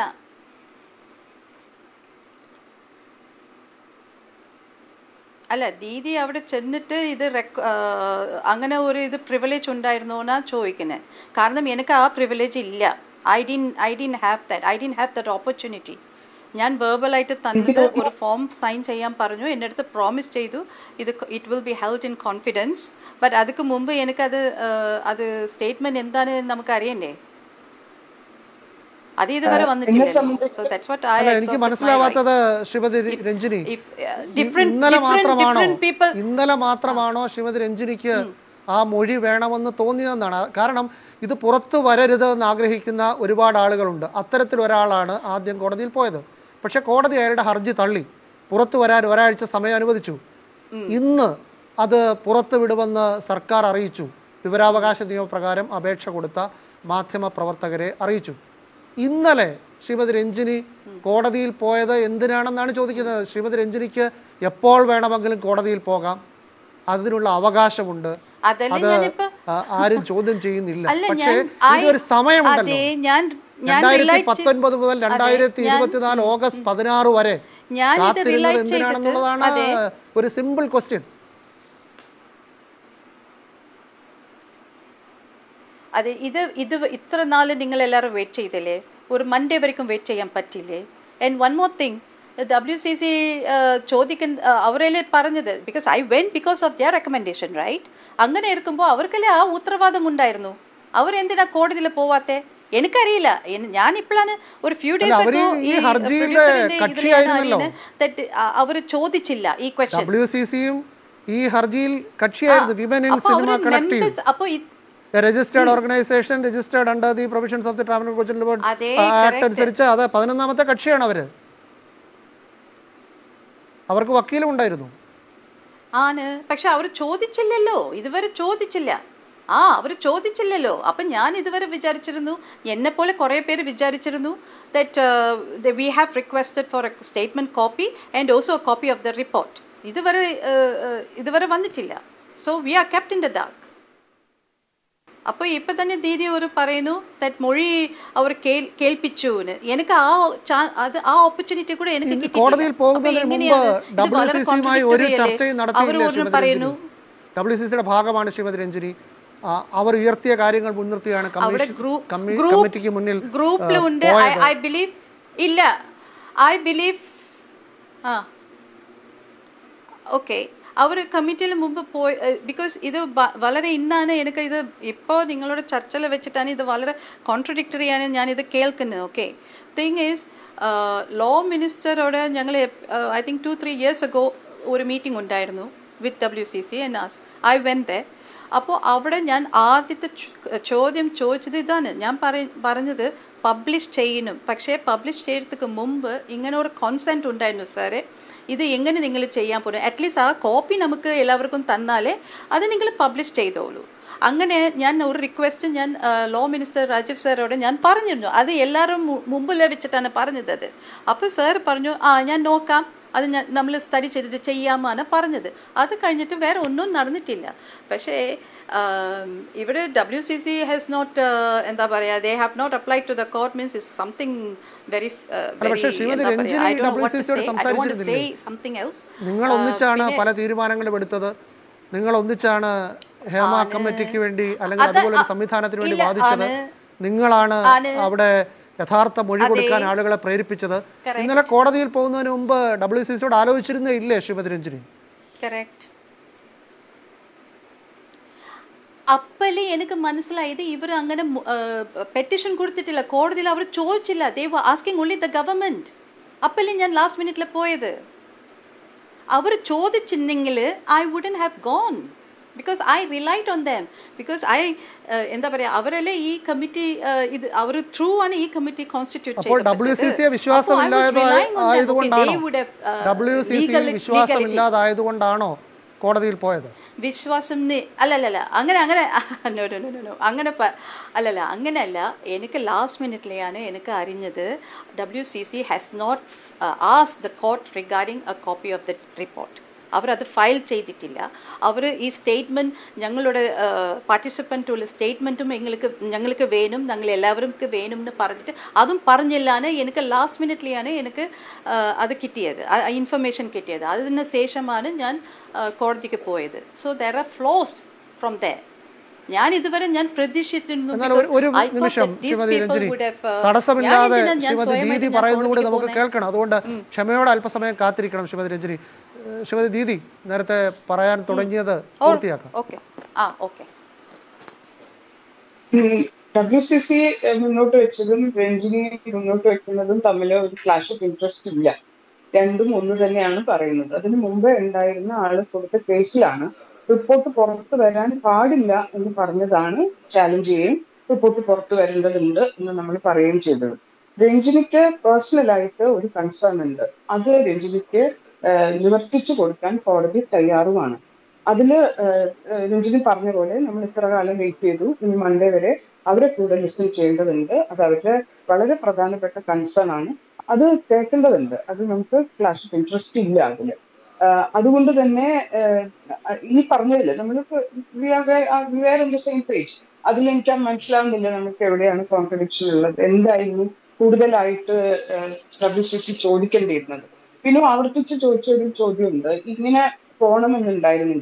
അല്ല ദീദി അവിടെ ചെന്നിട്ട് ഇത് റെക്ക് അങ്ങനെ ഒരു ഇത് പ്രിവിലേജ് ഉണ്ടായിരുന്നോ എന്നാ ചോദിക്കുന്നത് കാരണം എനിക്ക് ആ പ്രിവിലേജ് ഇല്ല I didn't I didn't have that I didn't have that opportunity ഞാൻ വേർബലായിട്ട് തന്നത് ഒരു ഫോം സൈൻ ചെയ്യാൻ പറഞ്ഞു എൻ്റെ അടുത്ത് പ്രോമിസ് ചെയ്തു ഇത് it will be held in confidence but അതിക്ക് മുമ്പ് എനിക്കത് ആ, അത് സ്റ്റേറ്റ്മെൻറ്റ് എന്താണ് നമുക്ക് അറിയണ്ടേ അത് ഇതുവരെ വന്നിട്ടില്ല സംബന്ധിച്ച് സോ ദാറ്റ്സ് വാട്ട് അല്ല ഐ എനിക്ക് മനസ്സിലാവാത്തത് ശ്രീമതി ര- രഞ്ജിനി ഡിഫറെന്റ് ഇന്നലെ മാത്രമാണോ ഡിഫറെന്റ് പീപ്പിൾ ഇന്നലെ മാത്രമാണോ ശ്രീമതി രഞ്ജിനിക്ക് ആ മൊഴി വേണമെന്ന് തോന്നിയതെന്നാണ് കാരണം ഇത് പുറത്തു വരരുത് എന്ന് ആഗ്രഹിക്കുന്ന ഒരുപാട് ആളുകളുണ്ട് അത്തരത്തിൽ ഒരാളാണ് ആദ്യം കോടതിയിൽ പോയത് പക്ഷെ കോടതി അയാളുടെ ഹർജി തള്ളി പുറത്തു വരാൻ ഒരാഴ്ച സമയം അനുവദിച്ചു ഇന്ന് അത് പുറത്തു വിടുമെന്ന് സർക്കാർ അറിയിച്ചു വിവരാവകാശ നിയമപ്രകാരം അപേക്ഷ കൊടുത്ത മാധ്യമ പ്രവർത്തകരെ അറിയിച്ചു ഇന്നലെ ശ്രീമതി രഞ്ജിനി കോടതിയിൽ പോയത് എന്തിനാണെന്നാണ് ചോദിക്കുന്നത് ശ്രീമതി രഞ്ജിനിക്ക് എപ്പോൾ വേണമെങ്കിലും കോടതിയിൽ പോകാം അതിനുള്ള അവകാശമുണ്ട് അതല്ലേ അത് ഞാനിപ്പോ ആ, ആരും ചോദ്യം ചെയ്യുന്നില്ല അല്ല പക്ഷേ ഞാൻ ഇതൊരു സമയമുണ്ടല്ലോ അതെ ഞാൻ ഞാൻ രണ്ടായിരത്തി relate- പത്തൊൻപത് മുതൽ അതെ, രണ്ടായിരത്തി ഞാൻ- ഇരുപത്തിനാല് ഓഗസ്റ്റ് പതിനാറ് വരെ ഞാനിത് കാത്തിരുന്നത് relate ചെയ്തിട്ട് എന്തിനാണെന്നുള്ളതാണ് അതെ. ഒരു സിമ്പിൾ ക്വസ്റ്റ്യൻ അത് ഇത് ഇത് ഇത്ര നാൾ നിങ്ങൾ എല്ലാവരും വെയിറ്റ് ചെയ്തില്ലേ ഒരു മൺഡേ വരയ്ക്കും വെയിറ്റ് ചെയ്യാൻ പറ്റില്ലേ and one more thing W C C ചോദിക്കുന്ന അവരല്ലേ പറഞ്ഞത് because I when because of their recommendation right അങ്ങനെ ഇരിക്കുമ്പോൾ അവർക്കല്ലേ ആ ഉത്തരവാദം ഉണ്ടായിരുന്നു അവരെന്തിനാ കോടതിയിൽ പോവാത്തെ എനിക്കറിയില്ല എൻ- ഞാൻ ഇപ്പോഴാണ് ഒരു ഫ്യൂ ഡേയ്സ് അവര് ഈ ഹർജിയുടെ കക്ഷിയായിരുന്നല്ലോ. അവർ ചോദിച്ചില്ല ഈ ക്വസ്റ്റ്യൻ ഡബ്ല്യു സി സിയും ഈ ഹർജിയിൽ കക്ഷിയായിരുന്നു വിമൻ ഇൻ സിനിമ കളക്ടീവ് അപ്പോൾ registered organisation registered under the provisions of the travel Cochin അതേ, ആക്ട് correct. അനുസരിച്ച് അത് പതിനൊന്നാമത്തെ കക്ഷിയാണ് അവര് അവർക്ക് വക്കീലും ഉണ്ടായിരുന്നു ആണ് പക്ഷെ അവർ ചോദിച്ചില്ലല്ലോ ഇതുവരെ ചോദിച്ചില്ല ആ അവർ ചോദിച്ചില്ലല്ലോ അപ്പം ഞാൻ ഇതുവരെ വിചാരിച്ചിരുന്നു എന്നെ പോലെ കുറേ പേര് വിചാരിച്ചിരുന്നു that we have requested for a statement copy and also a copy of the report ഇതുവരെ uh, uh, ഇതുവരെ വന്നിട്ടില്ല so we are kept in the dark അപ്പോൾ ഇപ്പം തന്നെ ദീദി ഒരു പറയുന്നു ദറ്റ് മൊഴി അവർ കേൾ കേൾപ്പിച്ചു എന്ന്. എനിക്ക് ആ ചാ- അത് ആ ഓപ്പർച്യൂണിറ്റി കൂടെ എനിക്ക് ഇത് കിട്ടിയിട്ടില്ല. കോടതിയിൽ പോകുന്നതിന് അപ്പോൾ മുമ്പ് എങ്ങനെയാണ്? ഇത് ഡബ്ല്യു വളരെ സി സിയുമായി ഒരു contradictory ചർച്ചയും അല്ലേ? അവർ നടത്തിയില്ല ഒന്ന് ശ്രീമതി പറയുന്നു രഞ്ജിനി ഡബ്ല്യു സി സിയുടെ ഭാഗമാണ് ശ്രീമതി രഞ്ജിനി ആ, അവർ ഉയർത്തിയ കാര്യങ്ങൾ മുൻനിർത്തിയാണ് അവിടെ കമ്മീഷൻ ഗ്രൂപ്പ് കമ്മി- ഗ്രൂപ്പ് കമ്മിറ്റിക്ക് മുന്നിൽ ഗ്രൂപ്പിൽ ആ, ഉണ്ട് പോയത്. ഐ ബിലീവ് ഇല്ല ഐ ബിലീവ് ആ ഓക്കെ അവർ കമ്മിറ്റിയിൽ മുമ്പ് പോയി ബിക്കോസ് ഇത് വ- വളരെ ഇന്നാണ് എനിക്ക് ഇത് ഇപ്പോൾ നിങ്ങളുടെ ചർച്ചയിൽ വെച്ചിട്ടാണ് ഇത് വളരെ കോൺട്രഡിക്ടറി ആണ് ഞാൻ ഇത് കേൾക്കുന്നത് ഓക്കെ തിങ് ഈസ് ലോ മിനിസ്റ്ററോട് ഞങ്ങൾ I think two three years ago ഒരു മീറ്റിംഗ് ഉണ്ടായിരുന്നു with W C C N as I when they അപ്പോൾ അവിടെ ഞാൻ ആദ്യത്തെ ചോ- ചോദ്യം ചോദിച്ചത് ഇതാണ് ഞാൻ പറ പറഞ്ഞത് പബ്ലിഷ് ചെയ്യണം പക്ഷേ പബ്ലിഷ് ചെയ്യുന്നതിന് മുമ്പ് ഇങ്ങനെ ഒരു കോൺസെൻറ്റ് ഉണ്ടായിരുന്നു സാറേ ഇത് എങ്ങനെ നിങ്ങൾ ചെയ്യാൻ പോകുന്നത് അറ്റ്ലീസ്റ്റ് ആ കോപ്പി നമുക്ക് എല്ലാവർക്കും തന്നാലേ അത് നിങ്ങൾ പബ്ലിഷ് ചെയ്തോളൂ അങ്ങനെ ഞാൻ ഒരു റിക്വസ്റ്റ് ഞാൻ ലോ മിനിസ്റ്റർ രാജീവ് സാറോട് ഞാൻ പറഞ്ഞിരുന്നു അത് എല്ലാവരും മു- മുമ്പിൽ വെച്ചിട്ടാണ് പറഞ്ഞത് അത് അപ്പോൾ സാർ പറഞ്ഞു ആ ഞാൻ നോക്കാം അത് ഞാൻ നമ്മൾ സ്റ്റഡി ചെയ്തിട്ട് ചെയ്യാമെന്നാണ് പറഞ്ഞത് അത് കഴിഞ്ഞിട്ട് വേറെ ഒന്നും നടന്നിട്ടില്ല പക്ഷേ ആം, ഇവിടെ W C C has not എന്താ പറയുക they have not apply to the court means is something very പക്ഷേ ശ്രീമതി രഞ്ജിനി WCC യോട് സംസാരിച്ചിരുന്നില്ലേ? സംതിങ് എൽസ് നിങ്ങൾ ഒന്നിച്ചാണ് പല തീരുമാനങ്ങളും എടുത്തത് നിങ്ങൾ ഒന്നിച്ചാണ് ഹേമ കമ്മിറ്റിക്ക് വേണ്ടി അല്ലെങ്കിൽ അത് അതുപോലെ ഒരു ആ- സംവിധാനത്തിന് വേണ്ടി ഇല്ല, വാദിച്ചത് ആണ്. നിങ്ങളാണ് ആണ്. അവിടെ യഥാർത്ഥ മൊഴി കൊടുക്കാൻ ആളുകളെ പ്രേരിപ്പിച്ചത് ഇന്നലെ കോടതിയിൽ പോകുന്നതിന് മുമ്പ് ഡബ്ല്യു സി സിയോട് ആലോചിച്ചിരുന്നേ ഇല്ലേ ശ്രീമതി രഞ്ജിനി കറക്റ്റ് അപ്പല്ലേ എനിക്ക് മനസ്സിലായത് ഇവർ അങ്ങനെ പെറ്റീഷൻ കൊടുത്തിട്ടില്ല കോടതിയിൽ അവർ ചോദിച്ചില്ല they asking only the government അപ്പല്ലേ ഞാൻ ലാസ്റ്റ് മിനിറ്റിൽ പോയത് അവർ ചോദിച്ചിരുന്നെങ്കിൽ I wouldn't have gone because I relied on them because I എന്താ പറയുക അവരല്ലേ ഈ കമ്മിറ്റി ഇത് അവർ ത്രൂ ആണ് ഈ കമ്മിറ്റി കോൺസ്റ്റിറ്റ്യൂട്ട് അപ്പോൾ ഡബ്ല്യു സി സിയെ വിശ്വാസമില്ലാതായതുകൊണ്ടാണോ ഡബ്ല്യു സി സി വിശ്വാസമില്ലാതായതുകൊണ്ടാണോ കോടതിയിൽ പോയത് വിശ്വാസം നി- അല്ലല്ലല്ല അങ്ങനെ അങ്ങനെ നോ നോ നോ നോ അങ്ങനെ പ- അല്ലല്ല അങ്ങനെയല്ല എനിക്ക് ലാസ്റ്റ് മിനിറ്റിലെയാണ് എനിക്ക് അറിഞ്ഞത് W C C has not ആസ് the court regarding a copy of the report അവരത് ഫയൽ ചെയ്തിട്ടില്ല അവർ ഈ സ്റ്റേറ്റ്മെൻറ്റ് ഞങ്ങളുടെ പാർട്ടിസിപ്പൻറ്റുള്ള സ്റ്റേറ്റ്മെൻറ്റും എങ്ങൾക്ക് ഞങ്ങൾക്ക് വേണം ഞങ്ങൾ എല്ലാവർക്കും വേണം എന്ന് പറഞ്ഞിട്ട് അതും പറഞ്ഞില്ലാണ് എനിക്ക് ലാസ്റ്റ് മിനിറ്റിലെയാണ് എനിക്ക് ആ, അത് കിട്ടിയത് ഇൻഫർമേഷൻ കിട്ടിയത് അതിന് ശേഷമാണ് ഞാൻ ആ, കോടതിക്ക് പോയത് so there are flaws from there ഞാൻ ഇതുവരെ ഞാൻ പ്രതീക്ഷിച്ചിരുന്നു എന്നാൽ because ഒരു- ഒരു I thought നിമിഷം that these Shrimati people Ranjini would have, uh, തടസ്സമില്ലാതെ ഞാനെന്തിനാ ഞാൻ ശ്രീമതി സ്വയമായിട്ട് ദീദി ഞാൻ പറയുന്നത് കൂടി കോടതിക്ക് നമുക്ക് പോകുന്നെ? കേൾക്കണം അതുകൊണ്ട് ക്ഷമയോടെ അല്പസമയം കാത്തിരിക്കണം ശ്രീമതി രഞ്ജിനി ഏഹ് ശ്രീമതി ദീദി നേരത്തെ പറയാൻ തുടങ്ങിയത് പൂർത്തിയാക്കാം ഓക്കെ ആ ഓക്കെ ഡബ്ല്യു സി സി മുന്നോട്ട് വെച്ചതും രഞ്ജിനി മുന്നോട്ട് വെക്കുന്നതും തമ്മിൽ ഒരു ക്ലാഷ് ഓഫ് ഇൻട്രസ്റ്റ് ഇല്ല രണ്ടും ഒന്ന് തന്നെയാണ് പറയുന്നത് അതിന് മുമ്പ് ഉണ്ടായിരുന്ന ആള് കൊടുത്ത കേസിലാണ് റിപ്പോർട്ട് പുറത്തു വരാൻ പാടില്ല എന്ന് പറഞ്ഞതാണ് ചാലഞ്ച് ചെയ്യുകയും റിപ്പോർട്ട് പുറത്തു വരേണ്ടതുണ്ട് എന്ന് നമ്മൾ പറയുകയും ചെയ്തത് രഞ്ജിനിക്ക് പേഴ്സണലായിട്ട് ഒരു കൺസേൺ ഉണ്ട് അത് രഞ്ജിനിക്ക് ഏഹ്, നിവർത്തിച്ചു കൊടുക്കാൻ കോടതി തയ്യാറുമാണ് അതില് ഏഹ്, ഏഹ്, രഞ്ജിനി പറഞ്ഞ പോലെ നമ്മൾ ഇത്ര കാലം വെയിറ്റ് ചെയ്തു ഇനി മൺഡേ വരെ അവരെ കൂടെ ലിസൺ ചെയ്യേണ്ടതുണ്ട് അത് അവരുടെ വളരെ പ്രധാനപ്പെട്ട കൺസേൺ ആണ് അത് കേൾക്കേണ്ടതുണ്ട് അത് നമുക്ക് ക്ലാഷ് ഓഫ് ഇൻട്രസ്റ്റ് ഇല്ല അതില് ആഹ് അതുകൊണ്ട് തന്നെ ആഹ് ഈ പറഞ്ഞതില് നമ്മളിപ്പോ we are on the same page അതിൽ എനിക്ക് മനസ്സിലാവുന്നില്ല നമുക്ക് എവിടെയാണ് കോൺട്രഡിക്ഷൻ ഉള്ളത് എന്തായിരുന്നു കൂടുതലായിട്ട് ഡബ്ല്യു സി സി ചോദിക്കേണ്ടിയിരുന്നത് പിന്നെ ആവർത്തിച്ച് ചോദിച്ച ഒരു ചോദ്യമുണ്ട് ഇങ്ങനെ പോകണമെന്നുണ്ടായിരുന്നെങ്കിൽ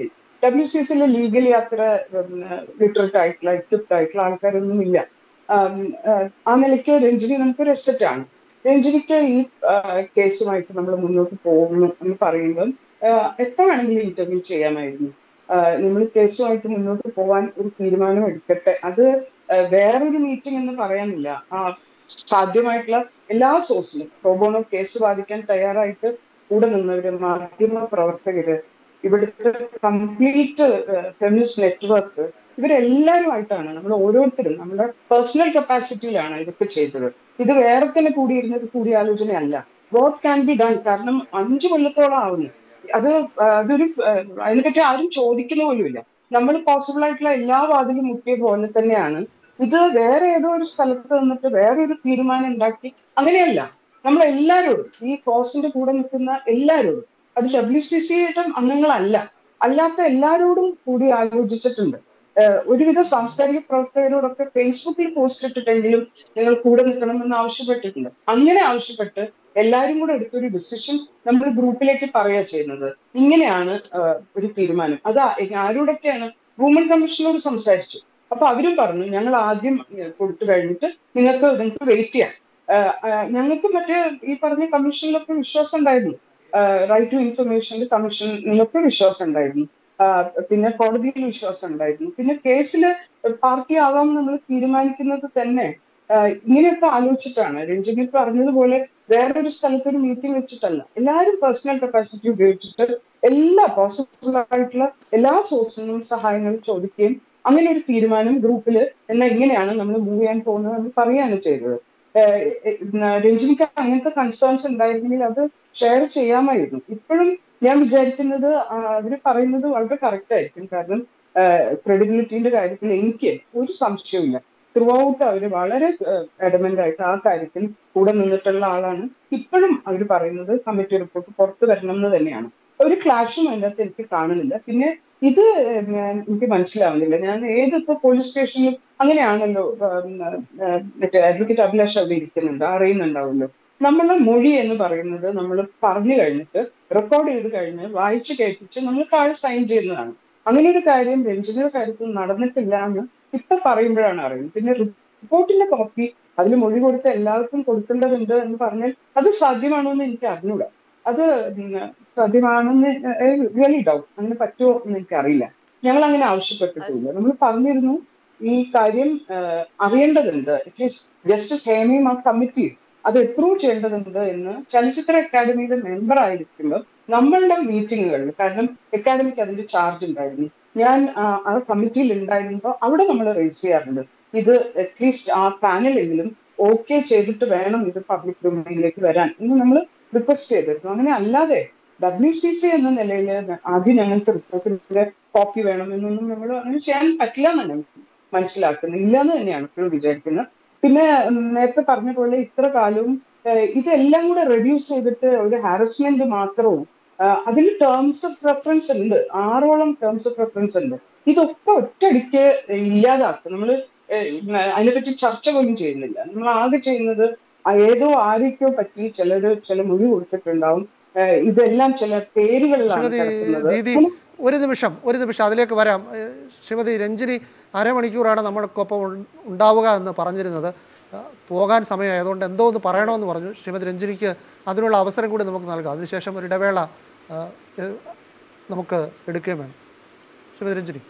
ഡബ്ല്യു സി സിയിൽ ലീഗലി അത്ര ലിറ്ററേറ്റ് ആയിട്ടുള്ള എക്വിപ്ഡ് ആയിട്ടുള്ള ആൾക്കാരൊന്നും ഇല്ല ആം, ആ, ആ നിലയ്ക്ക് രഞ്ജിനി നമുക്ക് റെസ്പെക്റ്റ് ആണ് രഞ്ജിനിക്ക് ഈ ആ, കേസുമായിട്ട് നമ്മൾ മുന്നോട്ട് പോകുന്നു എന്ന് പറയുമ്പം ആ, എപ്പോൾ വേണമെങ്കിലും ഇന്റർവ്യൂ ചെയ്യാമായിരുന്നു നമ്മൾ കേസുമായിട്ട് മുന്നോട്ട് പോകാൻ ഒരു തീരുമാനം എടുക്കട്ടെ അത് ആ, വേറൊരു മീറ്റിംഗ് എന്ന് പറയാനില്ല ആ, സാധ്യമായിട്ടുള്ള എല്ലാ സോഴ്സിലും പ്രോബോണോ കേസ് വാദിക്കാൻ തയ്യാറായിട്ട് കൂടെ നിന്നവര് മാധ്യമ പ്രവർത്തകര് ഇവിടുത്തെ കംപ്ലീറ്റ് ഫെമിനിസ്റ്റ് നെറ്റ്വർക്ക് ഇവരെല്ലാവരുമായിട്ടാണ് നമ്മൾ ഓരോരുത്തരും നമ്മുടെ പേഴ്സണൽ കപ്പാസിറ്റിയിലാണ് ഇതൊക്കെ ചെയ്തത് ഇത് വേറെ തന്നെ കൂടിയിരുന്ന ഒരു കൂടിയാലോചനയല്ല വാട്ട് ക്യാൻ ബി ഡൺ കാരണം അഞ്ചു കൊല്ലത്തോളം ആവുന്നു അത് ആ, അതൊരു ആ, അതിനെപ്പറ്റി ആരും ചോദിക്കുന്ന പോലുമില്ല നമ്മൾ പോസിബിൾ ആയിട്ടുള്ള എല്ലാ വാതിലും മുട്ടിയ പോലെ തന്നെയാണ് ഇത് വേറെ ഏതോ ഒരു സ്ഥലത്ത് നിന്നിട്ട് വേറെ ഒരു തീരുമാനം ഉണ്ടാക്കി അങ്ങനെയല്ല നമ്മൾ എല്ലാവരോടും ഈ കോസിന്റെ കൂടെ നിൽക്കുന്ന എല്ലാവരോടും അത് ഡബ്ല്യു സി സിയുടെ അംഗങ്ങളല്ല അല്ലാത്ത എല്ലാവരോടും കൂടി ആലോചിച്ചിട്ടുണ്ട് ഏഹ് ഒരുവിധ സാംസ്കാരിക പ്രവർത്തകരോടൊക്കെ ഫേസ്ബുക്കിൽ പോസ്റ്റ് ഇട്ടിട്ടെങ്കിലും നിങ്ങൾ കൂടെ നിൽക്കണമെന്ന് ആവശ്യപ്പെട്ടിട്ടുണ്ട് അങ്ങനെ ആവശ്യപ്പെട്ട് എല്ലാവരും കൂടെ എടുത്തൊരു ഡിസിഷൻ നമ്മൾ ഗ്രൂപ്പിലേക്ക് പറയുക ചെയ്യുന്നത് ഇങ്ങനെയാണ് ഏഹ് ഒരു തീരുമാനം അത് ആ- ആരോടൊക്കെയാണ് വുമൺ കമ്മീഷനോട് സംസാരിച്ചു അപ്പൊ അവരും പറഞ്ഞു ഞങ്ങൾ ആദ്യം ഏഹ് കൊടുത്തു കഴിഞ്ഞിട്ട് നിങ്ങൾക്ക് നിങ്ങൾക്ക് വെയിറ്റ് ചെയ്യാം ഏഹ് ഏഹ് ഞങ്ങൾക്ക് മറ്റേ ഈ പറഞ്ഞ കമ്മീഷനിലൊക്കെ വിശ്വാസം ഉണ്ടായിരുന്നു റൈറ്റ് ടു ഇൻഫർമേഷനിൽ കമ്മീഷനിലൊക്കെ വിശ്വാസം ഉണ്ടായിരുന്നു ആഹ് പിന്നെ കോടതിയിൽ വിശ്വാസം ഉണ്ടായിരുന്നു പിന്നെ കേസിൽ പാർട്ടി ആവാം നമ്മൾ തീരുമാനിക്കുന്നത് തന്നെ ആഹ് ഇങ്ങനെയൊക്കെ ആലോചിച്ചിട്ടാണ് രഞ്ജിനി പറഞ്ഞതുപോലെ വേറൊരു സ്ഥലത്ത് ഒരു മീറ്റിംഗ് വെച്ചിട്ടല്ല എല്ലാവരും പേഴ്സണൽ കപ്പാസിറ്റി ഉപയോഗിച്ചിട്ട് എല്ലാ പോസിബിൾ ആയിട്ടുള്ള എല്ലാ സോഴ്സിനും സഹായങ്ങളും ചോദിക്കുകയും അങ്ങനെ ഒരു തീരുമാനം ഗ്രൂപ്പിൽ എന്നാൽ ഇങ്ങനെയാണ് നമ്മൾ മൂവ് ചെയ്യാൻ പോകുന്നത് എന്ന് പറയുകയാണ് ചെയ്തത് ഏഹ് ഏഹ് രഞ്ജിനിക്ക് അങ്ങനത്തെ കൺസേൺസ് ഉണ്ടായിരുന്നെങ്കിൽ അത് ഷെയർ ചെയ്യാമായിരുന്നു ഇപ്പോഴും ഞാൻ വിചാരിക്കുന്നത് ആ, അവര് പറയുന്നത് വളരെ കറക്റ്റ് ആയിരിക്കും കാരണം ക്രെഡിബിലിറ്റിന്റെ കാര്യത്തിൽ എനിക്ക് ഒരു സംശയവുമില്ല ത്രൂ ഔട്ട് അവർ വളരെ അഡമന്റ് ആയിട്ട് ആ കാര്യത്തിൽ കൂടെ നിന്നിട്ടുള്ള ആളാണ് ഇപ്പോഴും അവർ പറയുന്നത് കമ്മിറ്റി റിപ്പോർട്ട് പുറത്തു വരണം എന്ന് തന്നെയാണ് ഒരു ക്ലാഷും അതിനകത്ത് എനിക്ക് കാണുന്നില്ല പിന്നെ ഇത് ഞാൻ എനിക്ക് മനസ്സിലാവുന്നില്ല ഞാൻ ഏതിപ്പോ പോലീസ് സ്റ്റേഷനിലും അങ്ങനെയാണല്ലോ ഉം, ആ, മറ്റേ അഡ്വക്കേറ്റ് അഭിലാഷ് അവിടെ ഇരിക്കുന്നുണ്ട് അറിയുന്നുണ്ടാവുമല്ലോ നമ്മളെ മൊഴി എന്ന് പറയുന്നത് നമ്മൾ പറഞ്ഞു കഴിഞ്ഞിട്ട് റെക്കോർഡ് ചെയ്ത് കഴിഞ്ഞ് വായിച്ചു കേൾപ്പിച്ച് നമ്മൾ താഴെ സൈൻ ചെയ്യുന്നതാണ് അങ്ങനെ ഒരു കാര്യം രഞ്ജനയുടെ കാര്യത്തിൽ നടന്നിട്ടില്ല എന്ന് ഇപ്പൊ പറയുമ്പോഴാണ് അറിയുന്നത് പിന്നെ റിപ്പോർട്ടിന്റെ കോപ്പി അതിൽ മൊഴി കൊടുത്ത എല്ലാവർക്കും കൊടുക്കേണ്ടതുണ്ട് എന്ന് പറഞ്ഞാൽ അത് സാധ്യമാണോ എന്ന് എനിക്ക് അറിഞ്ഞൂടാ അത് ഉം, സാധ്യമാണെന്ന് റിയലി ഡൗട്ട് അങ്ങനെ പറ്റുമോ എന്ന് എനിക്കറിയില്ല ഞങ്ങൾ അങ്ങനെ ആവശ്യപ്പെട്ടിട്ടില്ല നമ്മൾ പറഞ്ഞിരുന്നു ഈ കാര്യം ആഹ്, അറിയേണ്ടതുണ്ട് അറ്റ്ലീസ്റ്റ് ജസ്റ്റിസ് ഹേമയും ആ കമ്മിറ്റി അത് അപ്രൂവ് ചെയ്യേണ്ടതുണ്ട് എന്ന് ചലച്ചിത്ര അക്കാദമിയുടെ മെമ്പർ ആയിരിക്കുമ്പോൾ നമ്മളുടെ മീറ്റിങ്ങുകളിൽ കാരണം അക്കാദമിക്ക് അതിന്റെ ചാർജ് ഉണ്ടായിരുന്നു ഞാൻ ആ, ആ കമ്മിറ്റിയിൽ ഉണ്ടായിരുന്നപ്പോൾ അവിടെ നമ്മൾ റേസ് ചെയ്യാറുണ്ട് ഇത് അറ്റ്ലീസ്റ്റ് ആ പാനലെങ്കിലും ഓക്കെ ചെയ്തിട്ട് വേണം ഇത് പബ്ലിക് ഡൊമൈനിലേക്ക് വരാൻ എന്ന് നമ്മൾ റിക്വസ്റ്റ് ചെയ്തിരുന്നു അങ്ങനെ അല്ലാതെ ഡബ്ല്യു സി സി എന്ന നിലയിൽ ആദ്യം ഞങ്ങൾക്ക് റിപ്പോർട്ടിന്റെ കോപ്പി വേണമെന്നൊന്നും നമ്മൾ അങ്ങനെ ചെയ്യാൻ പറ്റില്ല എന്നാണ് ഞാൻ മനസ്സിലാക്കുന്നത് ഇല്ലാന്ന് തന്നെയാണ് ഇപ്പോഴും വിചാരിക്കുന്നത് പിന്നെ ഉം, നേരത്തെ പറഞ്ഞ പോലെ ഇത്ര കാലവും ഏഹ്, ഇതെല്ലാം കൂടെ റെഡ്യൂസ് ചെയ്തിട്ട് ഒരു ഹാരസ്മെന്റ് മാത്രവും ആഹ്, അതിൽ ടേംസ് ഓഫ് റെഫറൻസ് ഉണ്ട് ആറോളം ടേംസ് ഓഫ് റെഫറൻസ് ഉണ്ട് ഇതൊക്കെ ഒറ്റയടിക്ക് ഇല്ലാതാക്കും നമ്മൾ അതിനെപ്പറ്റി ചർച്ച പോലും ചെയ്യുന്നില്ല നമ്മൾ ആകെ ചെയ്യുന്നത് ആ ഏതോ ആരൊക്കെയോ പറ്റി ചിലര് ചില മൊഴി കൊടുത്തിട്ടുണ്ടാവും ഏഹ്, ഇതെല്ലാം ചില പേരുകളിലാണ് ശ്രീമതി കിടക്കുന്നത് ദീദി ഒരു നിമിഷം ഒരു നിമിഷം അതിലേക്ക് വരാം ഏഹ് ശ്രീമതി രഞ്ജിനി അരമണിക്കൂറാണ് നമ്മൾക്കൊപ്പം ഉൺ- ഉണ്ടാവുക എന്ന് പറഞ്ഞിരുന്നത് ഏഹ് പോകാൻ സമയമായതുകൊണ്ട് എന്തോ ഒന്ന് പറയണമെന്ന് പറഞ്ഞു ശ്രീമതി രഞ്ജിനിക്ക് അതിനുള്ള അവസരം കൂടി നമുക്ക് നൽകാം അതിനുശേഷം ഒരു ഇടവേള ഏഹ്, ഏഹ് നമുക്ക് എടുക്കുകയും വേണം ശ്രീമതി രഞ്ജിനി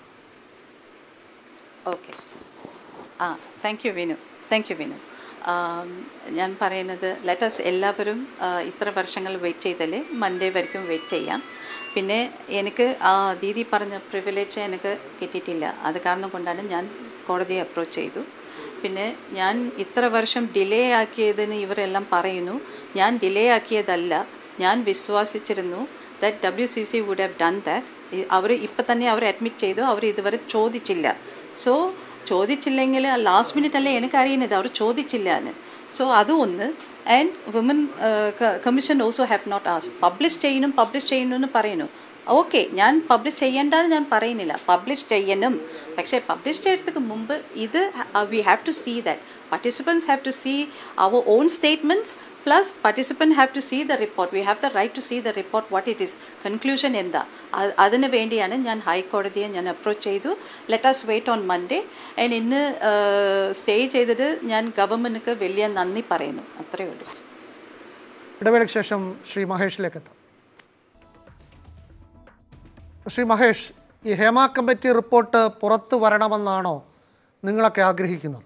ഓക്കെ ആ thank you Vinu thank you Vinu ആം, ഞാൻ പറയുന്നത് ലെറ്റസ് എല്ലാവരും ആ, ഇത്ര വർഷങ്ങൾ വെയിറ്റ് ചെയ്തല്ലേ മൺഡേ വரைക്കും വെയിറ്റ് ചെയ്യാം പിന്നെ എനിക്ക് ആ ദീദി പറഞ്ഞ പ്രിവിലേജ് എനിക്ക് കിട്ടിയിട്ടില്ല അത് കാരണം കൊണ്ടാണ് ഞാൻ കോടതിയെ അപ്രോച്ച് ചെയ്തു പിന്നെ ഞാൻ ഇത്ര വർഷം ഡിലേ ആക്കിയതെന്ന് ഇവരെല്ലാം പറയുന്നു ഞാൻ ഡിലേ ആക്കിയതല്ല ഞാൻ വിശ്വസിച്ചിരുന്നു that W C C would have done that അവർ ഇപ്പം തന്നെ അവർ അഡ്മിറ്റ് ചെയ്തു അവർ ഇതുവരെ ചോദിച്ചില്ല സോ ചോദിച്ചില്ലെങ്കിൽ ലാസ്റ്റ് മിനിറ്റ് അല്ലേ എനിക്കറിയുന്നത് അവർ ചോദിച്ചില്ല എന്ന് സോ അത് ഒന്ന് and woman commission also have not ആസ് പബ്ലിഷ് ചെയ്യണം പബ്ലിഷ് ചെയ്യണമെന്ന് പറയുന്നു ഓക്കെ ഞാൻ പബ്ലിഷ് ചെയ്യേണ്ടെന്ന് ഞാൻ പറയുന്നില്ല പബ്ലിഷ് ചെയ്യണം പക്ഷേ പബ്ലിഷ് ചെയ്യുന്നതിന് മുമ്പ് ഇത് we have to see that participants have to see അവർ own statements plus participant have to see the report we have the right to see the report what it is conclusion എന്താ അത് അതിന് വേണ്ടിയാണ് ഞാൻ ഹൈക്കോടതിയെ ഞാൻ അപ്രോച്ച് ചെയ്തു let us wait on Monday and ഇന്ന് സ്റ്റേ ചെയ്തത് ഞാൻ ഗവൺമെൻറ്റിന് വലിയ നന്ദി പറയുന്നു അത്രയേ ഉള്ളൂ ഇടവേളയ്ക്ക് ശേഷം ശ്രീ മഹേഷിലേക്ക് എത്താം ശ്രീ മഹേഷ് ഈ ഹേമ കമ്മിറ്റി റിപ്പോർട്ട് പുറത്തു വരണമെന്നാണോ നിങ്ങളൊക്കെ ആഗ്രഹിക്കുന്നത്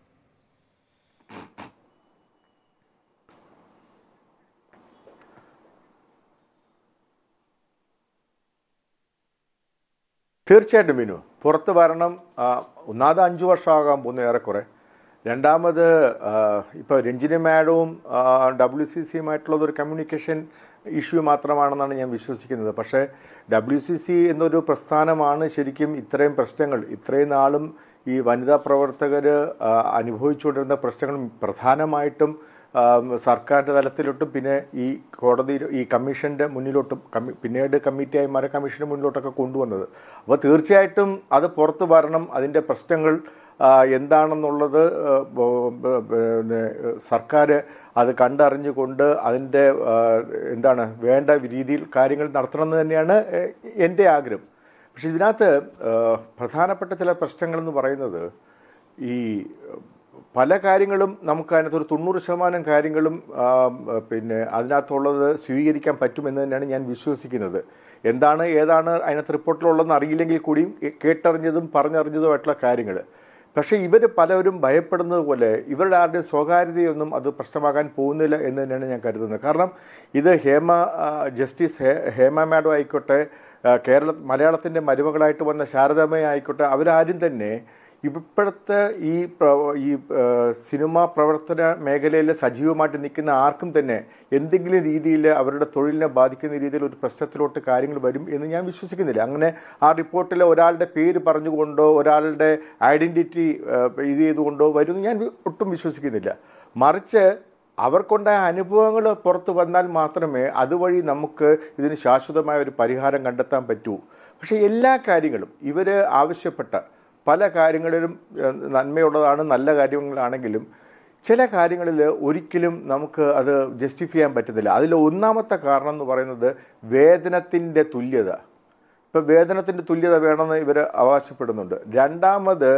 തീർച്ചയായിട്ടും വിനു പുറത്ത് വരണം ആ, ഒന്നാമത് അഞ്ച് വർഷമാകാൻ പോകുന്നു ഏറെക്കുറെ രണ്ടാമത് ഇപ്പോൾ രഞ്ജിനി മാഡവും ഡബ്ല്യു സി സിയുമായിട്ടുള്ളത് ഒരു കമ്മ്യൂണിക്കേഷൻ ഇഷ്യൂ മാത്രമാണെന്നാണ് ഞാൻ വിശ്വസിക്കുന്നത് പക്ഷേ ഡബ്ല്യു സി സി എന്നൊരു പ്രസ്ഥാനമാണ് ശരിക്കും ഇത്രയും പ്രശ്നങ്ങൾ ഇത്രയും നാളും ഈ വനിതാ പ്രവർത്തകർ അനുഭവിച്ചുകൊണ്ടിരുന്ന പ്രശ്നങ്ങൾ പ്രധാനമായിട്ടും ആ, സർക്കാരിൻ്റെ തലത്തിലോട്ടും പിന്നെ ഈ കോടതി ഈ കമ്മീഷൻ്റെ മുന്നിലോട്ടും കമ്മി പിന്നീട് കമ്മിറ്റിയായി മാറി കമ്മീഷൻ്റെ മുന്നിലോട്ടൊക്കെ കൊണ്ടുവന്നത് അപ്പോൾ തീർച്ചയായിട്ടും അത് പുറത്ത് വരണം അതിൻ്റെ പ്രശ്നങ്ങൾ ആ, എന്താണെന്നുള്ളത് ആ, ബോ- ബ- പിന്നെ സർക്കാർ അത് കണ്ടറിഞ്ഞുകൊണ്ട് അതിൻ്റെ ആ, എന്താണ് വേണ്ട രീതിയിൽ കാര്യങ്ങൾ നടത്തണമെന്ന് തന്നെയാണ് എ- എൻ്റെ ആഗ്രഹം പക്ഷെ ഇതിനകത്ത് ആ, പ്രധാനപ്പെട്ട ചില പ്രശ്നങ്ങളെന്ന് പറയുന്നത് ഈ പല കാര്യങ്ങളും നമുക്ക് അതിനകത്ത് ഒരു തൊണ്ണൂറ് ശതമാനം കാര്യങ്ങളും ആ, പിന്നെ അതിനകത്തുള്ളത് സ്വീകരിക്കാൻ പറ്റുമെന്ന് തന്നെയാണ് ഞാൻ വിശ്വസിക്കുന്നത് എന്താണ് ഏതാണ് അതിനകത്ത് റിപ്പോർട്ടിലുള്ളതെന്ന് അറിയില്ലെങ്കിൽ കൂടിയും എ- കേട്ടറിഞ്ഞതും പറഞ്ഞറിഞ്ഞതുമായിട്ടുള്ള കാര്യങ്ങൾ പക്ഷേ ഇവർ പലരും ഭയപ്പെടുന്നത് പോലെ ഇവരുടെ ആരുടെയും സ്വകാര്യതയൊന്നും അത് പ്രശ്നമാകാൻ പോകുന്നില്ല എന്ന് തന്നെയാണ് ഞാൻ കരുതുന്നത് കാരണം ഇത് ഹേമ ആ, ജസ്റ്റിസ് ഹേ ഹേമ മാഡം ആയിക്കോട്ടെ ആ, കേരള മലയാളത്തിൻ്റെ മരുമകളായിട്ട് വന്ന ശാരദാമ്മ ആയിക്കോട്ടെ അവരാരും തന്നെ ഇപ്പോഴത്തെ ഈ പ്ര- ഈ ആ, സിനിമാ പ്രവർത്തന മേഖലയിൽ സജീവമായിട്ട് നിൽക്കുന്ന ആർക്കും തന്നെ എന്തെങ്കിലും രീതിയിൽ അവരുടെ തൊഴിലിനെ ബാധിക്കുന്ന രീതിയിൽ ഒരു പ്രശ്നത്തിലോട്ട് കാര്യങ്ങൾ വരും എന്ന് ഞാൻ വിശ്വസിക്കുന്നില്ല അങ്ങനെ ആ റിപ്പോർട്ടിൽ ഒരാളുടെ പേര് പറഞ്ഞുകൊണ്ടോ ഒരാളുടെ ഐഡൻറ്റിറ്റി ഇത് ചെയ്തുകൊണ്ടോ വരുമെന്ന് ഞാൻ വി- ഒട്ടും വിശ്വസിക്കുന്നില്ല മറിച്ച് അവർക്കുണ്ടായ അനുഭവങ്ങൾ പുറത്തു വന്നാൽ മാത്രമേ അതുവഴി നമുക്ക് ഇതിന് ശാശ്വതമായ ഒരു പരിഹാരം കണ്ടെത്താൻ പറ്റൂ പക്ഷേ എല്ലാ കാര്യങ്ങളും ഇവർ ആവശ്യപ്പെട്ട പല കാര്യങ്ങളിലും ഏഹ്, നന്മയുള്ളതാണ് നല്ല കാര്യങ്ങളാണെങ്കിലും ചില കാര്യങ്ങളിൽ ഒരിക്കലും നമുക്ക് അത് ജസ്റ്റിഫൈ ചെയ്യാൻ പറ്റുന്നില്ല അതിൽ ഒന്നാമത്തെ കാരണം എന്ന് പറയുന്നത് വേതനത്തിൻ്റെ തുല്യത ഇപ്പോൾ വേതനത്തിൻ്റെ തുല്യത വേണമെന്ന് ഇവർ അവകാശപ്പെടുന്നുണ്ട് രണ്ടാമത്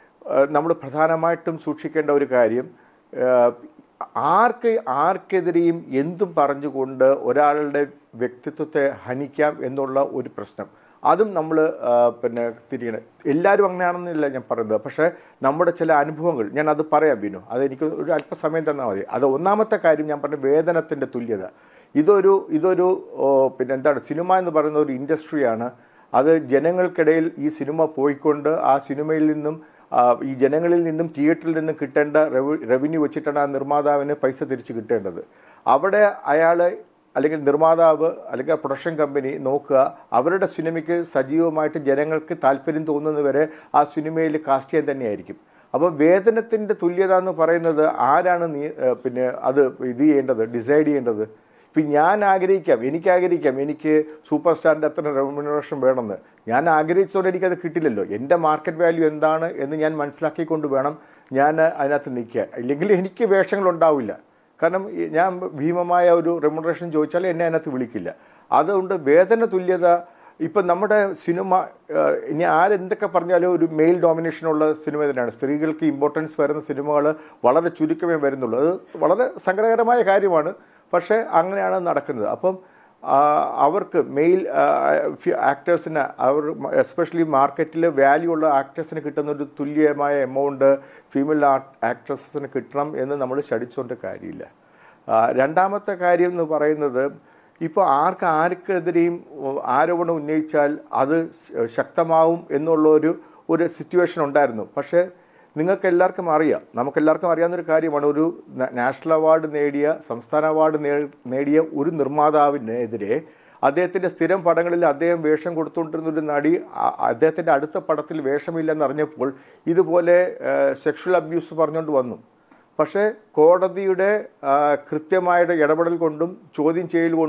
നമ്മൾ പ്രധാനമായിട്ടും സൂക്ഷിക്കേണ്ട ഒരു കാര്യം ഏഹ്, ആർക്ക് ആർക്കെതിരെയും എന്തും പറഞ്ഞുകൊണ്ട് ഒരാളുടെ വ്യക്തിത്വത്തെ ഹനിക്കാം എന്നുള്ള ഒരു പ്രശ്നം അതും നമ്മൾ പിന്നെ തിരിയണം എല്ലാവരും അങ്ങനെയാണെന്നില്ല ഞാൻ പറയുന്നത് പക്ഷേ നമ്മുടെ ചില അനുഭവങ്ങൾ ഞാൻ അത് പറയാം ബിനു അതെനിക്ക് ഒരു അല്പസമയം തന്നാൽ മതി അത് ഒന്നാമത്തെ കാര്യം ഞാൻ പറഞ്ഞ വേതനത്തിൻ്റെ തുല്യത ഇതൊരു ഇതൊരു ഓ, പിന്നെ എന്താണ് സിനിമ എന്ന് പറയുന്ന ഒരു ഇൻഡസ്ട്രിയാണ് അത് ജനങ്ങൾക്കിടയിൽ ഈ സിനിമ പോയിക്കൊണ്ട് ആ സിനിമയിൽ നിന്നും ആ, ഈ ജനങ്ങളിൽ നിന്നും തിയേറ്ററിൽ നിന്നും കിട്ടേണ്ട റെവ റവന്യൂ വെച്ചിട്ടാണ് ആ നിർമ്മാതാവിന് പൈസ തിരിച്ച് കിട്ടേണ്ടത് അവിടെ അയാൾ അല്ലെങ്കിൽ നിർമ്മാതാവ് അല്ലെങ്കിൽ ആ പ്രൊഡക്ഷൻ കമ്പനി നോക്കുക അവരുടെ സിനിമയ്ക്ക് സജീവമായിട്ട് ജനങ്ങൾക്ക് താല്പര്യം തോന്നുന്നവരെ ആ സിനിമയിൽ കാസ്റ്റ് ചെയ്യാൻ തന്നെയായിരിക്കും അപ്പോൾ വേതനത്തിൻ്റെ തുല്യത എന്ന് പറയുന്നത് ആരാണ് നീ ഏഹ് പിന്നെ അത് ഇത് ചെയ്യേണ്ടത് ഡിസൈഡ് ചെയ്യേണ്ടത് ഇപ്പം ഞാൻ ആഗ്രഹിക്കാം എനിക്ക് ആഗ്രഹിക്കാം എനിക്ക് സൂപ്പർ സ്റ്റാറിൻ്റെ അത്ര റെമ്യൂണറേഷൻ വേണമെന്ന് ഞാൻ ആഗ്രഹിച്ചതുകൊണ്ട് എനിക്കത് കിട്ടില്ലല്ലോ എൻ്റെ മാർക്കറ്റ് വാല്യൂ എന്താണ് എന്ന് ഞാൻ മനസ്സിലാക്കിക്കൊണ്ട് വേണം ഞാൻ അതിനകത്ത് നിൽക്കുക ഇല്ലെങ്കിൽ എനിക്ക് വേഷങ്ങൾ ഉണ്ടാവില്ല കാരണം ഈ ഞാൻ ഭീമമായ ഒരു റെമ്യൂണറേഷൻ ചോദിച്ചാൽ എന്നെ അതിനകത്ത് വിളിക്കില്ല അതുകൊണ്ട് വേതന തുല്യത ഇപ്പം നമ്മുടെ സിനിമ ഏഹ്, ഇനി ആരെന്തൊക്കെ പറഞ്ഞാലും ഒരു മെയിൽ ഡോമിനേഷനുള്ള സിനിമ തന്നെയാണ് സ്ത്രീകൾക്ക് ഇമ്പോർട്ടൻസ് വരുന്ന സിനിമകൾ വളരെ ചുരുക്കമേ വരുന്നുള്ളൂ അത് വളരെ സങ്കടകരമായ കാര്യമാണ് പക്ഷേ അങ്ങനെയാണ് നടക്കുന്നത് അപ്പം ആ, അവർക്ക് മെയിൽ ആക്ടേഴ്സിന് അവർ എസ്പെഷ്യലി മാർക്കറ്റിൽ വാല്യൂ ഉള്ള ആക്ടേഴ്സിന് കിട്ടുന്ന ഒരു തുല്യമായ എമൗണ്ട് ഫീമെയിൽ ആക്ട്രസസിന് കിട്ടണം എന്ന് നമ്മൾ ശടിച്ചുകൊണ്ട് കാര്യമില്ല ആ, രണ്ടാമത്തെ കാര്യം എന്ന് പറയുന്നത് ഇപ്പോൾ ആർക്ക് ആർക്കെതിരെയും ഉം, ആരോപണം ഉന്നയിച്ചാൽ അത് ശ- ശക്തമാവും എന്നുള്ള ഒരു ഒരു സിറ്റുവേഷൻ ഉണ്ടായിരുന്നു പക്ഷേ നിങ്ങൾക്ക് എല്ലാവർക്കും അറിയാം നമുക്ക് എല്ലാവർക്കും അറിയാവുന്നൊരു കാര്യമാണ് ഒരു ന- നാഷണൽ അവാർഡ് നേടിയ സംസ്ഥാന അവാർഡ് നേ- നേടിയ ഒരു നിർമ്മാതാവിനെതിരെ അദ്ദേഹത്തിൻ്റെ സ്ഥിരം പടങ്ങളിൽ അദ്ദേഹം വേഷം കൊടുത്തുകൊണ്ടിരുന്ന ഒരു നടി ആ- അദ്ദേഹത്തിൻ്റെ അടുത്ത പടത്തിൽ വേഷമില്ലെന്ന് അറിഞ്ഞപ്പോൾ ഇതുപോലെ സെക്ഷൽ അബ്യൂസ് പറഞ്ഞുകൊണ്ട് വന്നു പക്ഷേ കോടതിയുടെ ആ, കൃത്യമായിട്ട് ഇടപെടൽ കൊണ്ടും ചോദ്യം ചെയ്യൽ കൊണ്ടും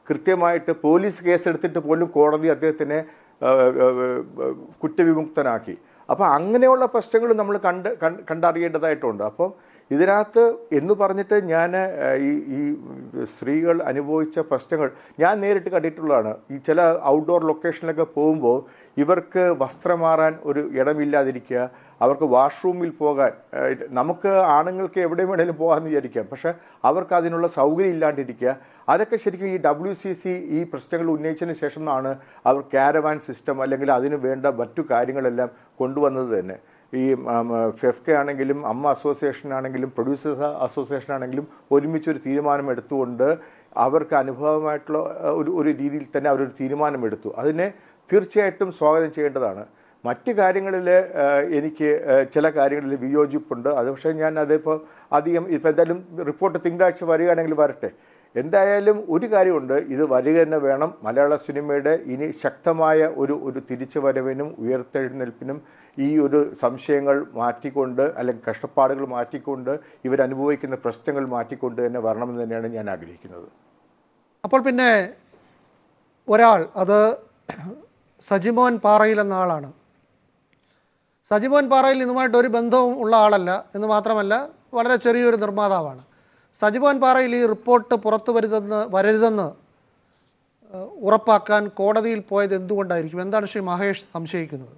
കൃത്യമായിട്ട് പോലീസ് കേസെടുത്തിട്ട് പോലും കോടതി അദ്ദേഹത്തിനെ ആ, ആ, ആ, കുറ്റവിമുക്തനാക്കി അപ്പോൾ അങ്ങനെയുള്ള പ്രശ്നങ്ങൾ നമ്മൾ കണ്ട് കണ്ട് കണ്ടറിയേണ്ടതായിട്ടുണ്ട് അപ്പോൾ ഇതിനകത്ത് എന്ന് പറഞ്ഞിട്ട് ഞാൻ ആ, ഈ ഈ സ്ത്രീകൾ അനുഭവിച്ച പ്രശ്നങ്ങൾ ഞാൻ നേരിട്ട് കണ്ടിട്ടുള്ളതാണ് ഈ ചില ഔട്ട്ഡോർ ലൊക്കേഷനിലൊക്കെ പോകുമ്പോൾ ഇവർക്ക് വസ്ത്രം മാറാൻ ഒരു ഇടമില്ലാതിരിക്കുക അവർക്ക് വാഷ്റൂമിൽ പോകാൻ ആ, നമുക്ക് ആണുങ്ങൾക്ക് എവിടെ വേണേലും പോകാമെന്ന് വിചാരിക്കാം പക്ഷേ അവർക്ക് അതിനുള്ള സൗകര്യം ഇല്ലാണ്ടിരിക്കുക അതൊക്കെ ശരിക്കും ഈ ഡബ്ല്യു സി സി ഈ പ്രശ്നങ്ങൾ ഉന്നയിച്ചതിന് ശേഷമാണ് അവർ കാരവാൻ സിസ്റ്റം അല്ലെങ്കിൽ അതിന് വേണ്ട മറ്റു കാര്യങ്ങളെല്ലാം കൊണ്ടുവന്നത് തന്നെ ഈ ഫെഫ്കെ ആണെങ്കിലും അമ്മ അസോസിയേഷൻ ആണെങ്കിലും പ്രൊഡ്യൂസേഴ്സ് അസോസിയേഷൻ ആണെങ്കിലും ഒരുമിച്ചൊരു തീരുമാനം എടുത്തുകൊണ്ട് അവർക്ക് അനുഭവമായിട്ടുള്ള ആ, ഒരു ഒരു രീതിയിൽ തന്നെ അവരൊരു തീരുമാനമെടുത്തു അതിനെ തീർച്ചയായിട്ടും സ്വാഗതം ചെയ്യേണ്ടതാണ് മറ്റ് കാര്യങ്ങളിൽ എനിക്ക് ആ, ചില കാര്യങ്ങളിൽ വിയോജിപ്പുണ്ട് അത് പക്ഷേ ഞാൻ അതിപ്പോൾ അധികം ഇപ്പോൾ എന്തായാലും റിപ്പോർട്ട് തിങ്കളാഴ്ച വരികയാണെങ്കിൽ വരട്ടെ എന്തായാലും ഒരു കാര്യമുണ്ട് ഇത് വരിക തന്നെ വേണം മലയാള സിനിമയുടെ ഇനി ശക്തമായ ഒരു ഒരു തിരിച്ചു വരവിനും ഉയർത്തെഴുന്നേൽപ്പിനും ഈ ഒരു സംശയങ്ങൾ മാറ്റിക്കൊണ്ട് അല്ലെങ്കിൽ കഷ്ടപ്പാടുകൾ മാറ്റിക്കൊണ്ട് ഇവരനുഭവിക്കുന്ന പ്രശ്നങ്ങൾ മാറ്റിക്കൊണ്ട് തന്നെ വരണമെന്ന് തന്നെയാണ് ഞാൻ ആഗ്രഹിക്കുന്നത് അപ്പോൾ പിന്നെ ഒരാൾ അത് സജിമോൻ പാറയിൽ എന്ന ആളാണ് സജിമോൻ പാറയിൽ ഇതുമായിട്ട് ഒരു ബന്ധവും ഉള്ള ആളല്ല എന്ന് മാത്രമല്ല വളരെ ചെറിയൊരു നിർമ്മാതാവാണ് സജിമോൻ പാറയിൽ ഈ റിപ്പോർട്ട് പുറത്തു വരുതെന്ന് വരരുതെന്ന് ഏഹ്, ഉറപ്പാക്കാൻ കോടതിയിൽ പോയത് എന്തുകൊണ്ടായിരിക്കും എന്താണ് ശ്രീ മഹേഷ് സംശയിക്കുന്നത്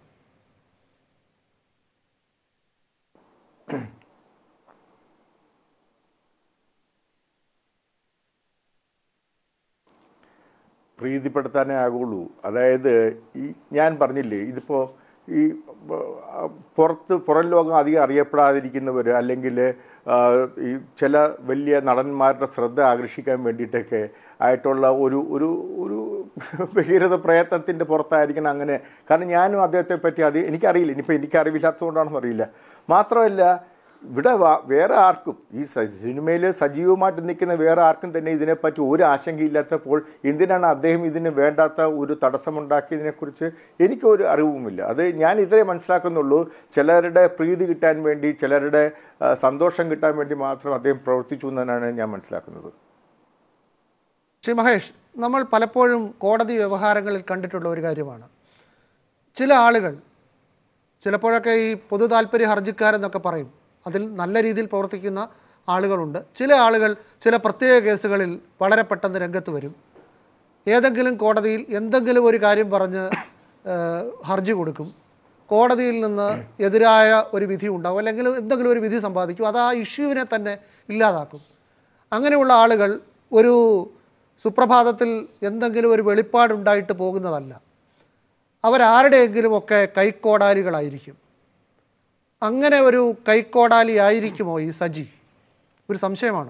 പ്രീതിപ്പെടുത്താനേ ആകുള്ളൂ അതായത് ഈ ഞാൻ പറഞ്ഞില്ലേ ഇതിപ്പോൾ ഈ ആ, പുറത്ത് പുറം ലോകം അധികം അറിയപ്പെടാതിരിക്കുന്നവർ അല്ലെങ്കിൽ ആ, ഈ ചില വലിയ നടന്മാരുടെ ശ്രദ്ധ ആകർഷിക്കാൻ വേണ്ടിയിട്ടൊക്കെ ആയിട്ടുള്ള ഒരു ഒരു ഒരു ഭഗീരഥ പ്രയത്നത്തിൻ്റെ പുറത്തായിരിക്കണം അങ്ങനെ കാരണം ഞാനും അദ്ദേഹത്തെ പറ്റി അത് എനിക്കറിയില്ല ഇനിയിപ്പോൾ എനിക്ക് അറിവില്ലാത്തതുകൊണ്ടാണെന്ന് അറിയില്ല മാത്രമല്ല ഇവിടെ വാ- വേറെ ആർക്കും ഈ സിനിമയിൽ സജീവമായിട്ട് നിൽക്കുന്ന വേറെ ആർക്കും തന്നെ ഇതിനെപ്പറ്റി ഒരു ആശങ്കയില്ലാത്തപ്പോൾ എന്തിനാണ് അദ്ദേഹം ഇതിന് വേണ്ടാത്ത ഒരു തടസ്സമുണ്ടാക്കിയതിനെക്കുറിച്ച് എനിക്കൊരു അറിവുമില്ല അത് ഞാൻ ഇത്രേ മനസ്സിലാക്കുന്നുള്ളൂ ചിലരുടെ പ്രീതി കിട്ടാൻ വേണ്ടി ചിലരുടെ ആ, സന്തോഷം കിട്ടാൻ വേണ്ടി മാത്രം അദ്ദേഹം പ്രവർത്തിച്ചു എന്നാണ് ഞാൻ മനസ്സിലാക്കുന്നത് ശ്രീ മഹേഷ് നമ്മൾ പലപ്പോഴും കോടതി വ്യവഹാരങ്ങളിൽ കണ്ടിട്ടുള്ള ഒരു കാര്യമാണ് ചില ആളുകൾ ചിലപ്പോഴൊക്കെ ഈ പൊതു താല്പര്യ ഹർജിക്കാരെന്നൊക്കെ പറയും അതിൽ നല്ല രീതിയിൽ പ്രവർത്തിക്കുന്ന ആളുകളുണ്ട് ചില ആളുകൾ ചില പ്രത്യേക കേസുകളിൽ വളരെ പെട്ടെന്ന് രംഗത്ത് വരും ഏതെങ്കിലും കോടതിയിൽ എന്തെങ്കിലും ഒരു കാര്യം പറഞ്ഞ് ഏഹ്, ഹർജി കൊടുക്കും കോടതിയിൽ നിന്ന് എതിരായ ഒരു വിധി ഉണ്ടാവും അല്ലെങ്കിൽ എന്തെങ്കിലും ഒരു വിധി സമ്പാദിക്കും അത് ആ ഇഷ്യൂവിനെ തന്നെ ഇല്ലാതാക്കും അങ്ങനെയുള്ള ആളുകൾ ഒരു സുപ്രഭാതത്തിൽ എന്തെങ്കിലും ഒരു വെളിപ്പാടുണ്ടായിട്ട് പോകുന്നതല്ല അവരാരുടെയെങ്കിലുമൊക്കെ കൈക്കോടാലികളായിരിക്കും അങ്ങനെ ഒരു കൈക്കോടാലി ആയിരിക്കുമോ ഈ സജി ഒരു സംശയമാണ്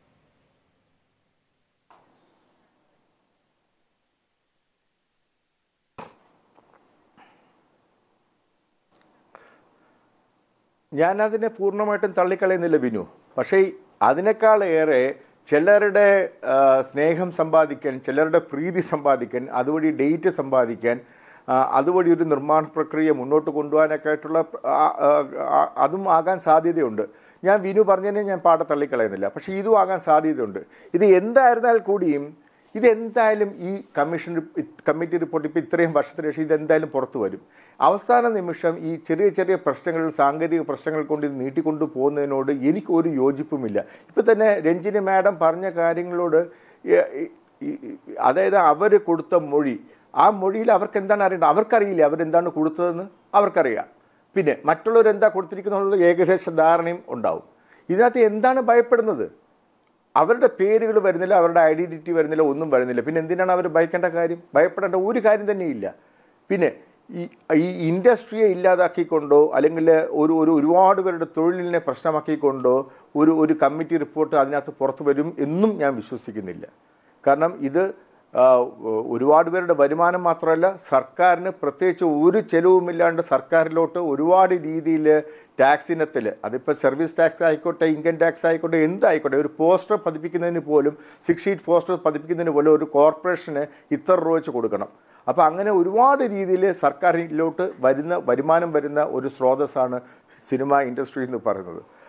ഞാനതിനെ പൂർണ്ണമായിട്ടും തള്ളിക്കളയുന്നില്ല വിനു പക്ഷേ അതിനേക്കാളേറെ ചിലരുടെ ആ, സ്നേഹം സമ്പാദിക്കാൻ ചിലരുടെ പ്രീതി സമ്പാദിക്കാൻ അതുവഴി ഡേറ്റ് സമ്പാദിക്കാൻ ആ, അതുവഴി ഒരു നിർമ്മാണ പ്രക്രിയ മുന്നോട്ട് കൊണ്ടുപോകാനൊക്കെ ആയിട്ടുള്ള ആ, ആ, ആ, അതും ആകാൻ സാധ്യതയുണ്ട് ഞാൻ വിനു പറഞ്ഞതിനെ ഞാൻ പാടെ തള്ളിക്കളയുന്നില്ല പക്ഷേ ഇതും ആകാൻ സാധ്യതയുണ്ട് ഇത് എന്തായിരുന്നാൽ കൂടിയും ഇതെന്തായാലും ഈ കമ്മീഷൻ റിപ്പ് കമ്മിറ്റി റിപ്പോർട്ട് ഇപ്പോൾ ഇത്രയും വർഷത്തിന് ശേഷം ഇതെന്തായാലും പുറത്തു വരും അവസാന നിമിഷം ഈ ചെറിയ ചെറിയ പ്രശ്നങ്ങൾ സാങ്കേതിക പ്രശ്നങ്ങൾ കൊണ്ട് ഇത് നീട്ടിക്കൊണ്ടു പോകുന്നതിനോട് എനിക്ക് ഒരു യോജിപ്പുമില്ല ഇപ്പം തന്നെ രഞ്ജിനി മാഡം പറഞ്ഞ കാര്യങ്ങളോട് ഈ- ഈ- ഈ- അതായത് അവർ കൊടുത്ത മൊഴി ആ മൊഴിയിൽ അവർക്ക് എന്താണ് അറിയേണ്ടത് അവർക്കറിയില്ല അവരെന്താണ് കൊടുത്തതെന്ന് അവർക്കറിയാം പിന്നെ മറ്റുള്ളവർ എന്താ കൊടുത്തിരിക്കുന്നുള്ള ഏകദേശ ധാരണയും ഉണ്ടാവും ഇതിനകത്ത് എന്താണ് ഭയപ്പെടുന്നത് അവരുടെ പേരുകൾ വരുന്നില്ല അവരുടെ ഐഡൻറ്റിറ്റി വരുന്നില്ല ഒന്നും വരുന്നില്ല പിന്നെ എന്തിനാണ് അവർ ഭയക്കേണ്ട കാര്യം ഭയപ്പെടേണ്ട ഒരു കാര്യം തന്നെയില്ല പിന്നെ ഈ ഈ ഇൻഡസ്ട്രിയെ ഇല്ലാതാക്കിക്കൊണ്ടോ അല്ലെങ്കിൽ ഒരു ഒരു ഒരുപാട് പേരുടെ തൊഴിലിനെ പ്രശ്നമാക്കിക്കൊണ്ടോ ഒരു ഒരു കമ്മിറ്റി റിപ്പോർട്ട് അതിനകത്ത് പുറത്തു വരും എന്നും ഞാൻ വിശ്വസിക്കുന്നില്ല കാരണം ഇത് ആ, ഒരുപാട് പേരുടെ വരുമാനം മാത്രമല്ല സർക്കാരിന് പ്രത്യേകിച്ച് ഒരു ചെലവുമില്ലാണ്ട് സർക്കാരിലോട്ട് ഒരുപാട് രീതിയിൽ ടാക്സ് ഇനത്തിൽ അതിപ്പോൾ സർവീസ് ടാക്സ് ആയിക്കോട്ടെ ഇൻകം ടാക്സ് ആയിക്കോട്ടെ എന്തായിക്കോട്ടെ ഒരു പോസ്റ്റർ പതിപ്പിക്കുന്നതിന് പോലും സിക്സ് ഷീറ്റ് പോസ്റ്റർ പതിപ്പിക്കുന്നതിന് പോലും ഒരു കോർപ്പറേഷന് ഇത്ര രൂപ വെച്ച് കൊടുക്കണം അപ്പോൾ അങ്ങനെ ഒരുപാട് രീതിയിൽ സർക്കാരിലോട്ട് വരുന്ന വരുമാനം വരുന്ന ഒരു സ്രോതസ്സാണ് സിനിമ ഇൻഡസ്ട്രി എന്ന് പറയുന്നത്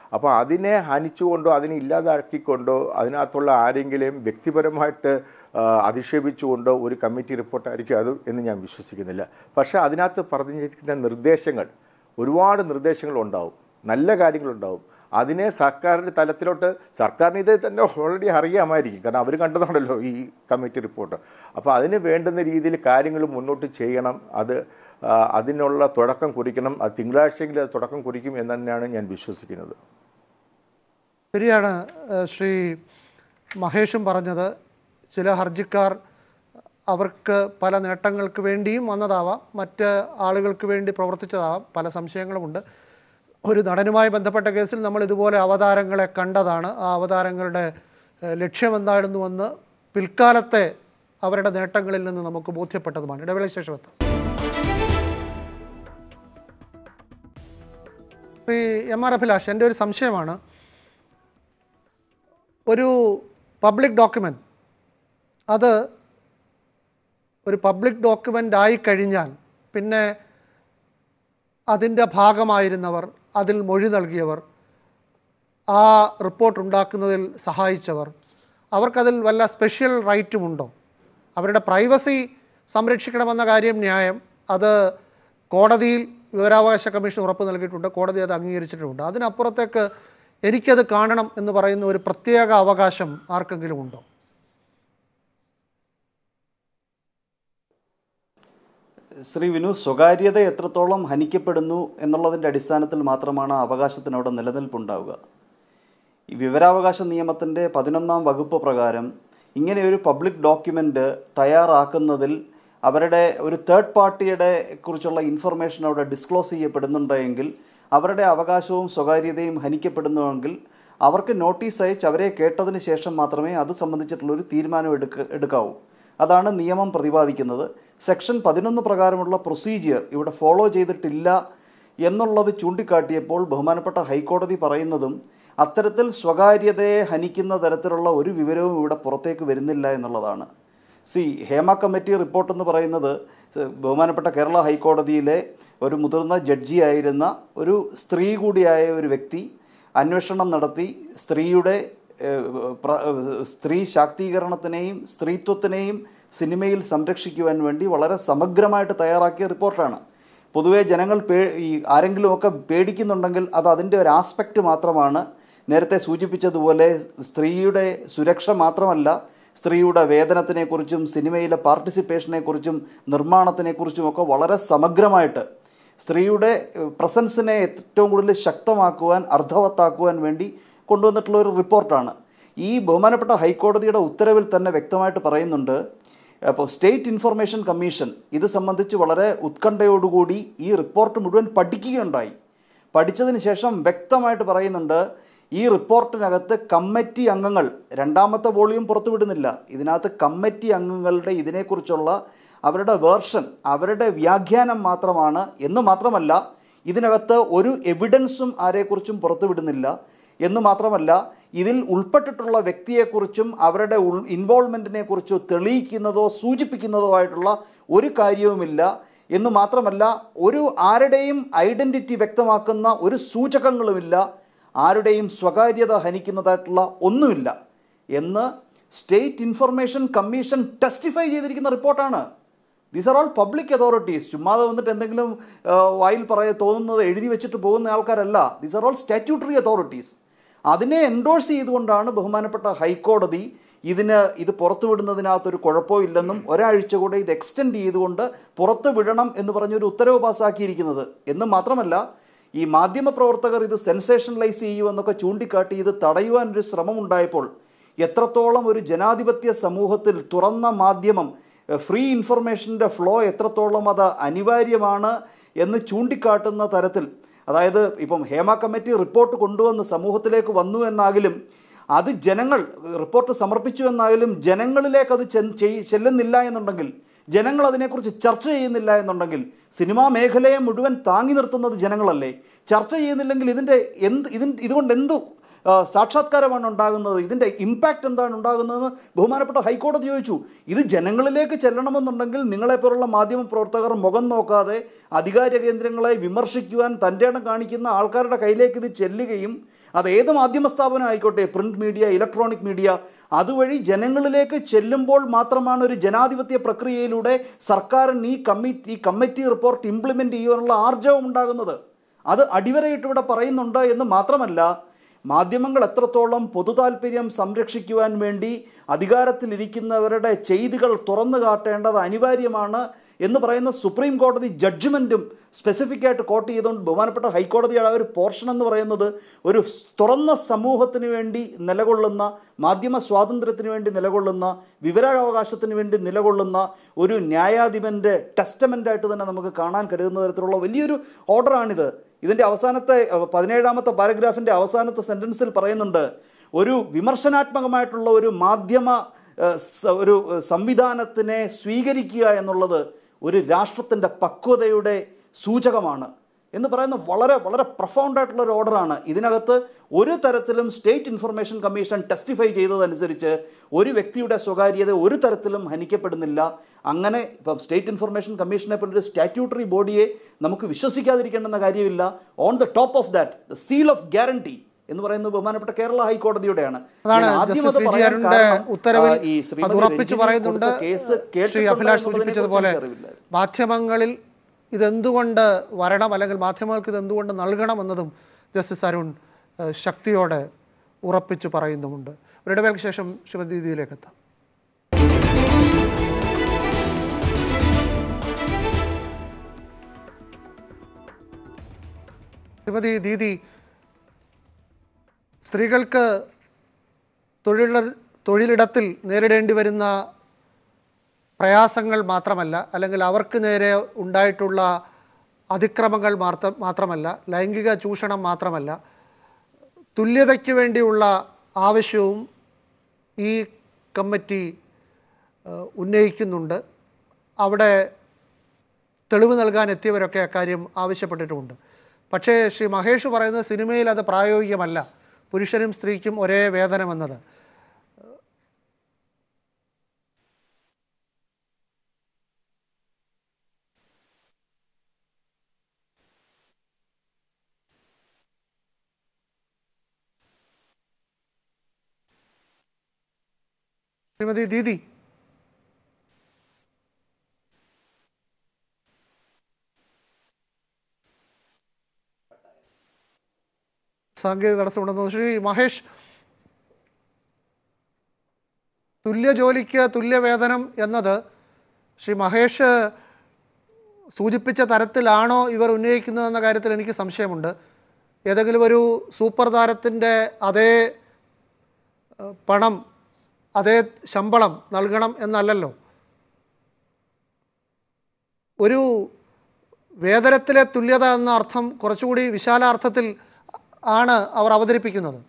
അപ്പോൾ അതിനെ ഹനിച്ചുകൊണ്ടോ അതിനെ ഇല്ലാതാക്കിക്കൊണ്ടോ അതിനകത്തുള്ള ആരെങ്കിലും വ്യക്തിപരമായിട്ട് ആ, അധിക്ഷേപിച്ചുകൊണ്ടോ ഒരു കമ്മിറ്റി റിപ്പോർട്ടായിരിക്കും അത് എന്ന് ഞാൻ വിശ്വസിക്കുന്നില്ല പക്ഷേ അതിനകത്ത് പറഞ്ഞിരിക്കുന്ന നിർദ്ദേശങ്ങൾ ഒരുപാട് നിർദ്ദേശങ്ങൾ ഉണ്ടാവും നല്ല കാര്യങ്ങളുണ്ടാവും അതിനെ സർക്കാരിൻ്റെ തലത്തിലോട്ട് സർക്കാരിന് ഇത് തന്നെ ഓൾറെഡി അറിയാമായിരിക്കും കാരണം അവർ കണ്ടതാണല്ലോ ഈ കമ്മിറ്റി റിപ്പോർട്ട് അപ്പോൾ അതിന് വേണ്ടുന്ന രീതിയിൽ കാര്യങ്ങൾ മുന്നോട്ട് ചെയ്യണം അത് ആ, അതിനുള്ള തുടക്കം കുറിക്കണം അത് തിങ്കളാഴ്ചയെങ്കിലും അത് തുടക്ം കുറിക്കും എന്ന് തന്നെയാണ് ഞാൻ വിശ്വസിക്കുന്നത് ശരിയാണ് ഏഹ് ശ്രീ മഹേഷും പറഞ്ഞത് ചില ഹർജിക്കാർ അവർക്ക് പല നേട്ടങ്ങൾക്ക് വേണ്ടിയും വന്നതാവാം മറ്റ് ആളുകൾക്ക് വേണ്ടി പ്രവർത്തിച്ചതാവാം പല സംശയങ്ങളുമുണ്ട് ഒരു നടനുമായി ബന്ധപ്പെട്ട കേസിൽ നമ്മൾ ഇതുപോലെ അവതാരങ്ങളെ കണ്ടതാണ് ആ അവതാരങ്ങളുടെ ഏഹ് ലക്ഷ്യമെന്തായിരുന്നുവെന്ന് പിൽക്കാലത്തെ അവരുടെ നേട്ടങ്ങളിൽ നിന്ന് നമുക്ക് ബോധ്യപ്പെട്ടതുമാണ് ഇടവേള ശേഷം എത്താം ശ്രീ എം ആർ അഭിലാഷ് എൻ്റെ ഒരു സംശയമാണ് ഒരു പബ്ലിക് ഡോക്യുമെൻ്റ് അത് ഒരു പബ്ലിക് ഡോക്യുമെൻ്റ് ആയിക്കഴിഞ്ഞാൽ പിന്നെ അതിൻ്റെ ഭാഗമായിരുന്നവർ അതിൽ മൊഴി നൽകിയവർ ആ റിപ്പോർട്ട് ഉണ്ടാക്കുന്നതിൽ സഹായിച്ചവർ അവർക്കതിൽ വല്ല സ്പെഷ്യൽ റൈറ്റുമുണ്ടോ അവരുടെ പ്രൈവസി സംരക്ഷിക്കണമെന്ന കാര്യം ന്യായം അത് കോടതിയിൽ വിവരാവകാശ കമ്മീഷൻ ഉറപ്പ് നൽകിയിട്ടുണ്ട് കോടതി അത് അംഗീകരിച്ചിട്ടുമുണ്ട് അതിനപ്പുറത്തേക്ക് എനിക്കത് കാണണം എന്ന് പറയുന്ന ഒരു പ്രത്യേക അവകാശം ആർക്കെങ്കിലും ഉണ്ടോ ശ്രീ വിനു സ്വകാര്യത എത്രത്തോളം ഹനിക്കപ്പെടുന്നു എന്നുള്ളതിൻ്റെ അടിസ്ഥാനത്തിൽ മാത്രമാണ് ആ അവകാശത്തിന് അവിടെ നിലനിൽപ്പുണ്ടാവുക ഈ വിവരാവകാശ നിയമത്തിൻ്റെ പതിനൊന്നാം വകുപ്പ് പ്രകാരം ഇങ്ങനെ ഒരു പബ്ലിക് ഡോക്യുമെൻ്റ് തയ്യാറാക്കുന്നതിൽ അവരുടെ ഒരു തേർഡ് പാർട്ടിയുടെ കുറിച്ചുള്ള ഇൻഫർമേഷൻ അവിടെ ഡിസ്ക്ലോസ് ചെയ്യപ്പെടുന്നുണ്ടെങ്കിൽ അവരുടെ അവകാശവും സ്വകാര്യതയും ഹനിക്കപ്പെടുന്നുവെങ്കിൽ അവർക്ക് നോട്ടീസ് അയച്ച് അവരെ കേട്ടതിന് ശേഷം മാത്രമേ അത് സംബന്ധിച്ചിട്ടുള്ളൊരു തീരുമാനം എടുക്ക എടുക്കാവൂ അതാണ് നിയമം പ്രതിപാദിക്കുന്നത് സെക്ഷൻ പതിനൊന്ന് പ്രകാരമുള്ള പ്രൊസീജിയർ ഇവിടെ ഫോളോ ചെയ്തിട്ടില്ല എന്നുള്ളത് ചൂണ്ടിക്കാട്ടിയപ്പോൾ ബഹുമാനപ്പെട്ട ഹൈക്കോടതി പറയുന്നതും അത്തരത്തിൽ സ്വകാര്യതയെ ഹനിക്കുന്ന തരത്തിലുള്ള ഒരു വിവരവും ഇവിടെ പുറത്തേക്ക് വരുന്നില്ല എന്നുള്ളതാണ് സി ഹേമ കമ്മിറ്റി റിപ്പോർട്ട് എന്ന് പറയുന്നത് സ- ബഹുമാനപ്പെട്ട കേരള ഹൈക്കോടതിയിലെ ഒരു മുതിർന്ന ജഡ്ജിയായിരുന്ന ഒരു സ്ത്രീ കൂടിയായ ഒരു വ്യക്തി അന്വേഷണം നടത്തി സ്ത്രീയുടെ ഏഹ്, പ്ര- ഏഹ്, സ്ത്രീ ശാക്തീകരണത്തിനെയും സ്ത്രീത്വത്തിനെയും സിനിമയിൽ സംരക്ഷിക്കുവാൻ വേണ്ടി വളരെ സമഗ്രമായിട്ട് തയ്യാറാക്കിയ റിപ്പോർട്ടാണ് പൊതുവേ ജനങ്ങൾ പേ ഈ ആരെങ്കിലുമൊക്കെ പേടിക്കുന്നുണ്ടെങ്കിൽ അത് അതിൻ്റെ ഒരു ആസ്പെക്റ്റ് മാത്രമാണ് നേരത്തെ സൂചിപ്പിച്ചതുപോലെ സ്ത്രീയുടെ സുരക്ഷ മാത്രമല്ല സ്ത്രീയുടെ വേതനത്തിനെക്കുറിച്ചും സിനിമയിലെ പാർട്ടിസിപ്പേഷനെക്കുറിച്ചും നിർമ്മാണത്തിനെക്കുറിച്ചുമൊക്കെ വളരെ സമഗ്രമായിട്ട് സ്ത്രീയുടെ ഏഹ്, പ്രസൻസിനെ ഏറ്റവും കൂടുതൽ ശക്തമാക്കുവാൻ അർത്ഥവത്താക്കുവാൻ വേണ്ടി കൊണ്ടുവന്നിട്ടുള്ള ഒരു റിപ്പോർട്ടാണ് ഈ ബഹുമാനപ്പെട്ട ഹൈക്കോടതിയുടെ ഉത്തരവിൽ തന്നെ വ്യക്തമായിട്ട് പറയുന്നുണ്ട് അപ്പോൾ സ്റ്റേറ്റ് ഇൻഫർമേഷൻ കമ്മീഷൻ ഇത് സംബന്ധിച്ച് വളരെ ഉത്കണ്ഠയോടുകൂടി ഈ റിപ്പോർട്ട് മുഴുവൻ പഠിക്കുകയുണ്ടായി പഠിച്ചതിന് ശേഷം വ്യക്തമായിട്ട് പറയുന്നുണ്ട് ഈ റിപ്പോർട്ടിനകത്ത് കമ്മിറ്റി അംഗങ്ങൾ രണ്ടാമത്തെ വോളിയം പുറത്തുവിടുന്നില്ല ഇതിനകത്ത് കമ്മിറ്റി അംഗങ്ങളുടെ ഇതിനെക്കുറിച്ചുള്ള അവരുടെ വേർഷൻ അവരുടെ വ്യാഖ്യാനം മാത്രമാണ് എന്ന് മാത്രമല്ല ഇതിനകത്ത് ഒരു എവിഡൻസും ആരെക്കുറിച്ചും പുറത്തുവിടുന്നില്ല എന്ന് മാത്രമല്ല ഇതിൽ ഉൾപ്പെട്ടിട്ടുള്ള വ്യക്തിയെക്കുറിച്ചും അവരുടെ ഉൾ ഇൻവോൾവ്മെൻറ്റിനെ കുറിച്ചോ തെളിയിക്കുന്നതോ സൂചിപ്പിക്കുന്നതോ ആയിട്ടുള്ള ഒരു കാര്യവുമില്ല എന്ന് മാത്രമല്ല ഒരു ആരുടെയും ഐഡൻറ്റിറ്റി വ്യക്തമാക്കുന്ന ഒരു സൂചകങ്ങളുമില്ല ആരുടെയും സ്വകാര്യത ഹനിക്കുന്നതായിട്ടുള്ള ഒന്നുമില്ല എന്ന് സ്റ്റേറ്റ് ഇൻഫർമേഷൻ കമ്മീഷൻ ടെസ്റ്റിഫൈ ചെയ്തിരിക്കുന്ന റിപ്പോർട്ടാണ് these are all public authorities ചുമ്മാതെ വന്നിട്ട് എന്തെങ്കിലും ആ, വായിൽ പറയ തോന്നുന്നത് എഴുതി വെച്ചിട്ട് പോകുന്ന ആൾക്കാരല്ല these are all statutory authorities അതിനെ എൻഡോഴ്സ് ചെയ്തുകൊണ്ടാണ് ബഹുമാനപ്പെട്ട ഹൈക്കോടതി ഇതിന് ഇത് പുറത്തുവിടുന്നതിനകത്തൊരു കുഴപ്പമില്ലെന്നും ഒരാഴ്ച കൂടെ ഇത് എക്സ്റ്റെൻഡ് ചെയ്തുകൊണ്ട് പുറത്തു വിടണം എന്ന് പറഞ്ഞൊരു ഉത്തരവ് പാസ്സാക്കിയിരിക്കുന്നത് എന്ന് മാത്രമല്ല ഈ മാധ്യമപ്രവർത്തകർ ഇത് സെൻസേഷനലൈസ് ചെയ്യുമെന്നൊക്കെ ചൂണ്ടിക്കാട്ടി ഇത് തടയുവാനൊരു ശ്രമമുണ്ടായപ്പോൾ എത്രത്തോളം ഒരു ജനാധിപത്യ സമൂഹത്തിൽ തുറന്ന മാധ്യമം ഫ്രീ ഇൻഫർമേഷൻ്റെ ഫ്ലോ എത്രത്തോളം അത് അനിവാര്യമാണ് എന്ന് ചൂണ്ടിക്കാട്ടുന്ന തരത്തിൽ അതായത് ഇപ്പം ഹേമ കമ്മിറ്റി റിപ്പോർട്ട് കൊണ്ടുവന്ന് സമൂഹത്തിലേക്ക് വന്നു എന്നാകിലും അത് ജനങ്ങൾ റിപ്പോർട്ട് സമർപ്പിച്ചു എന്നായാലും ജനങ്ങളിലേക്ക് അത് ചെ- ചെയ്- ചെല്ലുന്നില്ല എന്നുണ്ടെങ്കിൽ ജനങ്ങൾ അതിനെക്കുറിച്ച് ചർച്ച ചെയ്യുന്നില്ല എന്നുണ്ടെങ്കിൽ സിനിമാ മേഖലയെ മുഴുവൻ താങ്ങി നിർത്തുന്നത് ജനങ്ങളല്ലേ ചർച്ച ചെയ്യുന്നില്ലെങ്കിൽ ഇതിൻ്റെ എന്ത് ഇതിൻ ഇതുകൊണ്ട് എന്ത് ആ, സാക്ഷാത്കാരമാണ് ഉണ്ടാകുന്നത് ഇതിൻ്റെ ഇമ്പാക്റ്റ് എന്താണ് ഉണ്ടാകുന്നതെന്ന് ബഹുമാനപ്പെട്ട ഹൈക്കോടതി ചോദിച്ചു ഇത് ജനങ്ങളിലേക്ക് ചെല്ലണമെന്നുണ്ടെങ്കിൽ നിങ്ങളെപ്പോലുള്ള മാധ്യമ പ്രവർത്തകർ മുഖം നോക്കാതെ അധികാര കേന്ദ്രങ്ങളെ വിമർശിക്കുവാൻ തൻ്റെ ഇടം കാണിക്കുന്ന ആൾക്കാരുടെ കയ്യിലേക്ക് ഇത് ചെല്ലുകയും അത് ഏത് മാധ്യമ സ്ഥാപനം ആയിക്കോട്ടെ പ്രിന്റ് മീഡിയ ഇലക്ട്രോണിക് മീഡിയ അതുവഴി ജനങ്ങളിലേക്ക് ചെല്ലുമ്പോൾ മാത്രമാണ് ഒരു ജനാധിപത്യ പ്രക്രിയയിലൂടെ സർക്കാരിന് ഈ കമ്മിറ്റി ഈ കമ്മിറ്റി റിപ്പോർട്ട് ഇംപ്ലിമെൻ്റ് ചെയ്യാനുള്ള ആർജവം ഉണ്ടാകുന്നത് അത് അടിവരയിട്ട് ഇവിടെ പറയുന്നുണ്ട് എന്ന് മാത്രമല്ല മാധ്യമങ്ങൾ എത്രത്തോളം പൊതുതാൽപര്യം സംരക്ഷിക്കുവാൻ വേണ്ടി അധികാരത്തിലിരിക്കുന്നവരുടെ ചെയ്തികൾ തുറന്നു കാട്ടേണ്ടത് അനിവാര്യമാണ് എന്ന് പറയുന്ന സുപ്രീം കോടതി ജഡ്ജ്മെൻറ്റും സ്പെസിഫിക് ആയിട്ട് കോട്ട് ചെയ്തുകൊണ്ട് ബഹുമാനപ്പെട്ട ഹൈക്കോടതിയുടെ ആ ഒരു പോർഷൻ എന്ന് പറയുന്നത് ഒരു തുറന്ന സമൂഹത്തിന് വേണ്ടി നിലകൊള്ളുന്ന മാധ്യമ സ്വാതന്ത്ര്യത്തിന് വേണ്ടി നിലകൊള്ളുന്ന വിവരാവകാശത്തിന് വേണ്ടി നിലകൊള്ളുന്ന ഒരു ന്യായാധിപൻ്റെ ടെസ്റ്റമെൻ്റായിട്ട് തന്നെ നമുക്ക് കാണാൻ കരുതുന്ന തരത്തിലുള്ള വലിയൊരു ഓർഡറാണിത് ഇതിൻ്റെ അവസാനത്തെ അഹ്, പതിനേഴാമത്തെ പാരഗ്രാഫിൻ്റെ അവസാനത്തെ സെൻറ്റൻസിൽ പറയുന്നുണ്ട് ഒരു വിമർശനാത്മകമായിട്ടുള്ള ഒരു മാധ്യമ ഏഹ്, സ- ഒരു ഏഹ്, സംവിധാനത്തിനെ സ്വീകരിക്കുക എന്നുള്ളത് ഒരു രാഷ്ട്രത്തിൻ്റെ പക്വതയുടെ സൂചകമാണ് എന്ന് പറയുന്ന വളരെ വളരെ പ്രൊഫൗണ്ട് ആയിട്ടുള്ള ഒരു ഓർഡറാണ് ഇതിനകത്ത് ഒരു തരത്തിലും സ്റ്റേറ്റ് ഇൻഫർമേഷൻ കമ്മീഷൻ ടെസ്റ്റിഫൈ ചെയ്തതനുസരിച്ച് ഒരു വ്യക്തിയുടെ സ്വകാര്യത ഒരു തരത്തിലും ഹനിക്കപ്പെടുന്നില്ല അങ്ങനെ ഇപ്പം സ്റ്റേറ്റ് ഇൻഫർമേഷൻ കമ്മീഷനെ പോലൊരു സ്റ്റാറ്റ്യൂട്ടറി ബോഡിയെ നമുക്ക് വിശ്വസിക്കാതിരിക്കേണ്ടെന്ന കാര്യമില്ല on the top of that the seal of guarantee എന്ന് പറയുന്നത് ബഹുമാനപ്പെട്ട കേരള ഹൈക്കോടതിയുടെയാണ് അതാണ് ഞാൻ ആദ്യം ജസ്റ്റിസ് അത് വി ജി പറയാൻ അരുണിന്റെ കാരണം, ഉത്തരവിൽ ആ, ഈ ശ്രീമതി അത് ഉറപ്പിച്ചു രഞ്ജിനി പറയുന്നുണ്ട് കൊടുത്ത കേസ് ശ്രീ കേട്ടിട്ടുണ്ടോ അഭിലാഷ് എന്നുള്ളതിനെക്കുറിച്ച് സൂചിപ്പിച്ചതുപോലെ എനിക്കറിവില്ലായിരുന്നു. മാധ്യമങ്ങളിൽ ഇതെന്തുകൊണ്ട് വരണം അല്ലെങ്കിൽ മാധ്യമങ്ങൾക്ക് ഇത് എന്തുകൊണ്ട് നൽകണമെന്നതും ജസ്റ്റിസ് അരുൺ ഏഹ്, ശക്തിയോടെ ഉറപ്പിച്ചു പറയുന്നുമുണ്ട് ഒരിടവേളയ്ക്ക് ശേഷം ശിവദീതിയിലേക്ക് എത്താം ശ്രീമതി ദീദി സ്ത്രീകൾക്ക് തൊഴില തൊഴിലിടത്തിൽ നേരിടേണ്ടി വരുന്ന പ്രയാസങ്ങൾ മാത്രമല്ല അല്ലെങ്കിൽ അവർക്ക് നേരെ ഉണ്ടായിട്ടുള്ള അതിക്രമങ്ങൾ മാത്ര മാത്രമല്ല ലൈംഗിക ചൂഷണം മാത്രമല്ല തുല്യതയ്ക്ക് വേണ്ടിയുള്ള ആവശ്യവും ഈ കമ്മിറ്റി ഏഹ്, ഉന്നയിക്കുന്നുണ്ട് അവിടെ തെളിവ് നൽകാൻ എത്തിയവരൊക്കെ അക്കാര്യം ആവശ്യപ്പെട്ടിട്ടുമുണ്ട് പക്ഷേ ശ്രീ മഹേഷ് പറയുന്നത് സിനിമയിൽ അത് പ്രായോഗികമല്ല പുരുഷനും സ്ത്രീക്കും ഒരേ വേതനമെന്നത് ശ്രീമതി ദീദി സാങ്കേതിക തടസ്സമുണ്ടെന്ന് തോന്നുന്നു. ശ്രീ മഹേഷ് തുല്യ ജോലിക്ക് തുല്യ വേതനം എന്നത് ശ്രീ മഹേഷ് സൂചിപ്പിച്ച തരത്തിലാണോ ഇവർ ഉന്നയിക്കുന്നതെന്ന കാര്യത്തിൽ എനിക്ക് സംശയമുണ്ട് ഏതെങ്കിലും ഒരു സൂപ്പർ താരത്തിൻ്റെ അതേ ഏഹ്, പണം അതേ ശമ്പളം നൽകണം എന്നല്ലല്ലോ ഒരു വേതനത്തിലെ തുല്യത എന്ന അർത്ഥം കുറച്ചുകൂടി വിശാലാർത്ഥത്തിൽ ആണ് അവർ അവതരിപ്പിക്കുന്നത്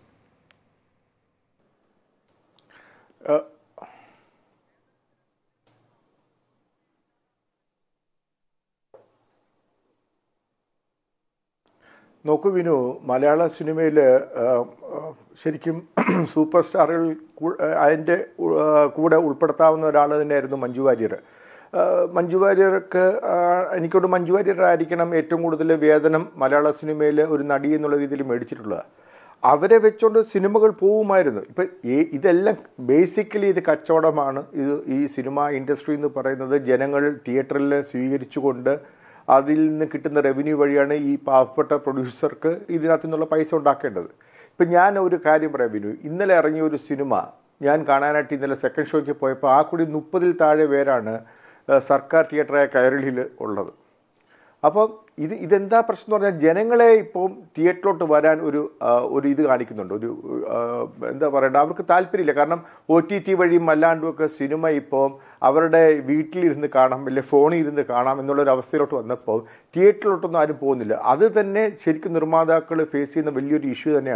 നോക്കൂ വിനു മലയാള സിനിമയിൽ ശരിക്കും സൂപ്പർ സ്റ്റാറുകൾ കൂ- ആ, അതിൻ്റെ ഉ- ആ, കൂടെ ഉൾപ്പെടുത്താവുന്ന ഒരാൾ തന്നെയായിരുന്നു മഞ്ജു വാര്യർ ആ, മഞ്ജു വാര്യർക്ക് ആ, എനിക്കോട് മഞ്ജു വാര്യരായിരിക്കണം ഏറ്റവും കൂടുതൽ വേതനം മലയാള സിനിമയിൽ ഒരു നടി എന്നുള്ള രീതിയിൽ മേടിച്ചിട്ടുള്ളത് അവരെ വെച്ചുകൊണ്ട് സിനിമകൾ പോവുമായിരുന്നു ഇപ്പം ഈ- ഇതെല്ലാം ബേസിക്കലി ഇത് കച്ചവടമാണ് ഇത് ഈ സിനിമ ഇൻഡസ്ട്രി എന്ന് പറയുന്നത് ജനങ്ങൾ തിയേറ്ററിൽ സ്വീകരിച്ചുകൊണ്ട് അതിൽ നിന്ന് കിട്ടുന്ന റവന്യൂ വഴിയാണ് ഈ പാവപ്പെട്ട പ്രൊഡ്യൂസർക്ക് ഇതിനകത്തു നിന്നുള്ള പൈസ ഉണ്ടാക്കേണ്ടത് ഇപ്പം ഞാൻ ഒരു കാര്യം പറയാം ബിനു ഇന്നലെ ഇറങ്ങിയ ഒരു സിനിമ ഞാൻ കാണാനായിട്ട് ഇന്നലെ സെക്കൻഡ് ഷോയ്ക്ക് പോയപ്പോൾ ആ കൂടി മുപ്പതിൽ താഴെ പേരാണ് ഏഹ്, സർക്കാർ തിയേറ്ററായ കൈരളിയിൽ ഉള്ളത് അപ്പം ഇത് ഇതെന്താ പ്രശ്നം എന്ന് പറഞ്ഞാൽ ജനങ്ങളെ ഇപ്പോൾ തിയേറ്ററിലോട്ട് വരാൻ ഒരു ആ, ഒരു ഇത് കാണിക്കുന്നുണ്ട് ഒരു ആ, എന്താ പറയണ്ട അവർക്ക് താല്പര്യമില്ല കാരണം ഒ ടി ടി വഴിയും അല്ലാണ്ടുമൊക്കെ സിനിമ ഇപ്പോൾ അവരുടെ വീട്ടിലിരുന്ന് കാണാം അല്ലെങ്കിൽ ഫോണിൽ ഇരുന്ന് കാണാം എന്നുള്ളൊരു അവസ്ഥയിലോട്ട് വന്നപ്പോൾ തിയേറ്ററിലോട്ടൊന്നും ആരും പോകുന്നില്ല അത് തന്നെ ശരിക്കും നിർമ്മാതാക്കൾ ഫേസ് ചെയ്യുന്ന വലിയൊരു ഇഷ്യൂ തന്നെയാണ്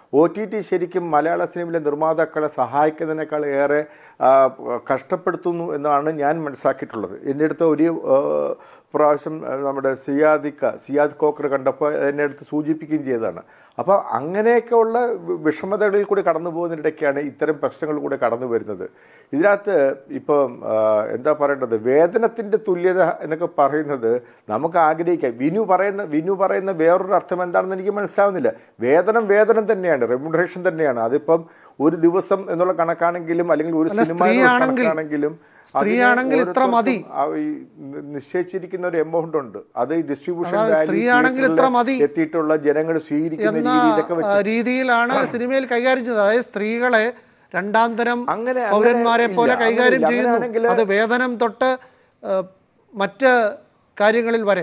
ഒ ടി ടി ശരിക്കും മലയാള സിനിമയിലെ നിർമ്മാതാക്കളെ സഹായിക്കുന്നതിനേക്കാൾ ഏറെ ആ, കഷ്ടപ്പെടുത്തുന്നു എന്നാണ് ഞാൻ മനസ്സിലാക്കിയിട്ടുള്ളത് എൻ്റെ അടുത്ത് ഒരു ആ, പ്രാവശ്യം ആ, നമ്മുടെ സിയാദിക്ക സിയാദ് കോക്കർ കണ്ടപ്പോൾ എന്നെ അടുത്ത് സൂചിപ്പിക്കുകയും ചെയ്തതാണ് അപ്പോൾ അങ്ങനെയൊക്കെയുള്ള വി- വിഷമതകളിൽ കൂടി കടന്നു പോകുന്നതിനിടയ്ക്കാണ് ഇത്തരം പ്രശ്നങ്ങൾ കൂടെ കടന്നു വരുന്നത് ഇതിനകത്ത് ഇപ്പം ആ, എന്താ പറയേണ്ടത് വേതനത്തിൻ്റെ തുല്യത എന്നൊക്കെ പറയുന്നത് നമുക്ക് ആഗ്രഹിക്കാം വിനു പറയുന്ന വിനു പറയുന്ന വേറൊരു അർത്ഥം എന്താണെന്ന് എനിക്ക് മനസ്സിലാവുന്നില്ല വേതനം വേതനം തന്നെയാണ് റെമ്യൂണറേഷൻ തന്നെയാണ് അതിപ്പം ഒരു ദിവസം എന്നുള്ള കണക്കാണെങ്കിലും അല്ലെങ്കിൽ ഒരു അല്ല, സിനിമ എന്നുള്ള സ്ത്രീയാണെങ്കിൽ- കണക്കാണെങ്കിലും സ്ത്രീയാണെങ്കിൽ ഇത്ര മതി. ആ ഈ നി- നിശ്ചയിച്ചിരിക്കുന്ന ഒരു എമൗണ്ട് ഉണ്ട് അത് ഈ ഡിസ്ട്രിബ്യൂഷൻ അതായത് സ്ത്രീയാണെങ്കിൽ ഇത്ര മതി എത്തിയിട്ടുള്ള ജനങ്ങൾ സ്വീകരിക്കുന്ന എന്ന രീതി ഇതൊക്കെ ആ, വെച്ച് രീതിയിലാണ് സിനിമയിൽ കൈകാര്യം ചെയ്തത് അതായത് സ്ത്രീകളെ രണ്ടാം തരം അങ്ങനെ- അങ്ങനെ പൗരന്മാരെ പോലെ ഇല്ല. കൈകാര്യം അങ്ങനെയില്ല. ചെയ്യുന്നു അങ്ങനെയാണെങ്കിൽ- അത് വേതനം തൊട്ട് ആ, മറ്റ് കാര്യങ്ങളിൽ വരെ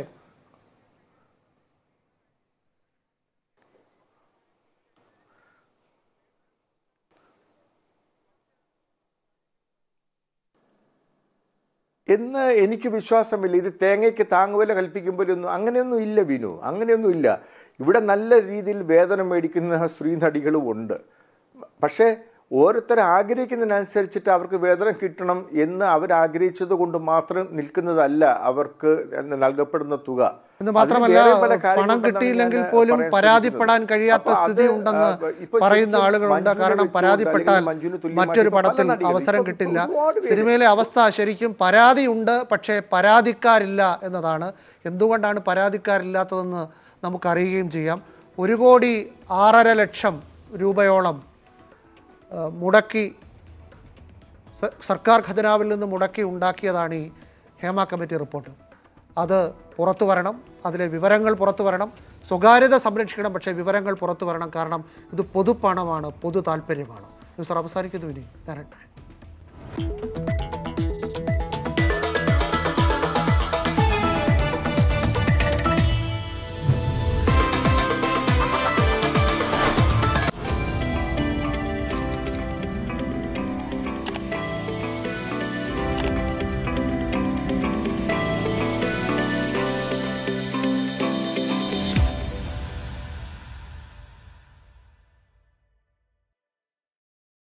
എന്ന് എനിക്ക് വിശ്വാസമില്ല ഇത് തേങ്ങയ്ക്ക് താങ്ങുവില കൽപ്പിക്കുമ്പോഴൊന്നും അങ്ങനെയൊന്നും ഇല്ല വിനു അങ്ങനെയൊന്നും ഇല്ല ഇവിടെ നല്ല രീതിയിൽ വേതനം മേടിക്കുന്ന സ്ത്രീ നടികളും ഉണ്ട് പക്ഷേ ഓരോരുത്തർ ആഗ്രഹിക്കുന്നതിനനുസരിച്ചിട്ട് അവർക്ക് വേതനം കിട്ടണം എന്ന് അവർ ആഗ്രഹിച്ചത് കൊണ്ട് മാത്രം നിൽക്കുന്നതല്ല അവർക്ക് നൽകപ്പെടുന്ന തുക എന്ന് മാത്രമല്ല അതിന് വേറെ പല പണം കാര്യങ്ങളുണ്ടെന്നാണ് കിട്ടിയില്ലെങ്കിൽ ഞാൻ പോലും പറയാൻ പരാതിപ്പെടാൻ ശ്രമിക്കുന്നത്. കഴിയാത്ത അപ്പോൾ അത്, സ്ഥിതി ഉണ്ടെന്ന് ആ, ഇപ്പോൾ പറയുന്ന ശരിക്കും ആളുകളുണ്ട് മഞ്ജുവിനെ കാരണം വെച്ചുകൊണ്ട് പരാതിപ്പെട്ടാൽ അല്ലെങ്കിൽ മഞ്ജുവിന് തുല്യമായിട്ട് മറ്റൊരു പല പടത്തിൽ നടികളും അവസരം ഇപ്പോൾ കിട്ടില്ല ഒരുപാട് പേര് സിനിമയിലെ അവസ്ഥ ശരിക്കും പരാതിയുണ്ട് പക്ഷേ പരാതിക്കാരില്ല എന്നതാണ് എന്തുകൊണ്ടാണ് പരാതിക്കാരില്ലാത്തതെന്ന് നമുക്കറിയുകയും ചെയ്യാം ഒരു കോടി ആറര ലക്ഷം രൂപയോളം ആ, മുടക്കി സ- സർക്കാർ ഖജനാവിൽ നിന്ന് മുടക്കി ഉണ്ടാക്കിയതാണ് ഈ ഹേമ കമ്മിറ്റി റിപ്പോർട്ട് അത് പുറത്തു വരണം അതിലെ വിവരങ്ങൾ പുറത്തു വരണം സ്വകാര്യത സംരക്ഷിക്കണം പക്ഷേ വിവരങ്ങൾ പുറത്തു വരണം കാരണം ഇത് പൊതുപണമാണ് പൊതു താല്പര്യമാണ് ന്യൂസ് അവസാനിക്കുന്നു ഇനി ഞാൻ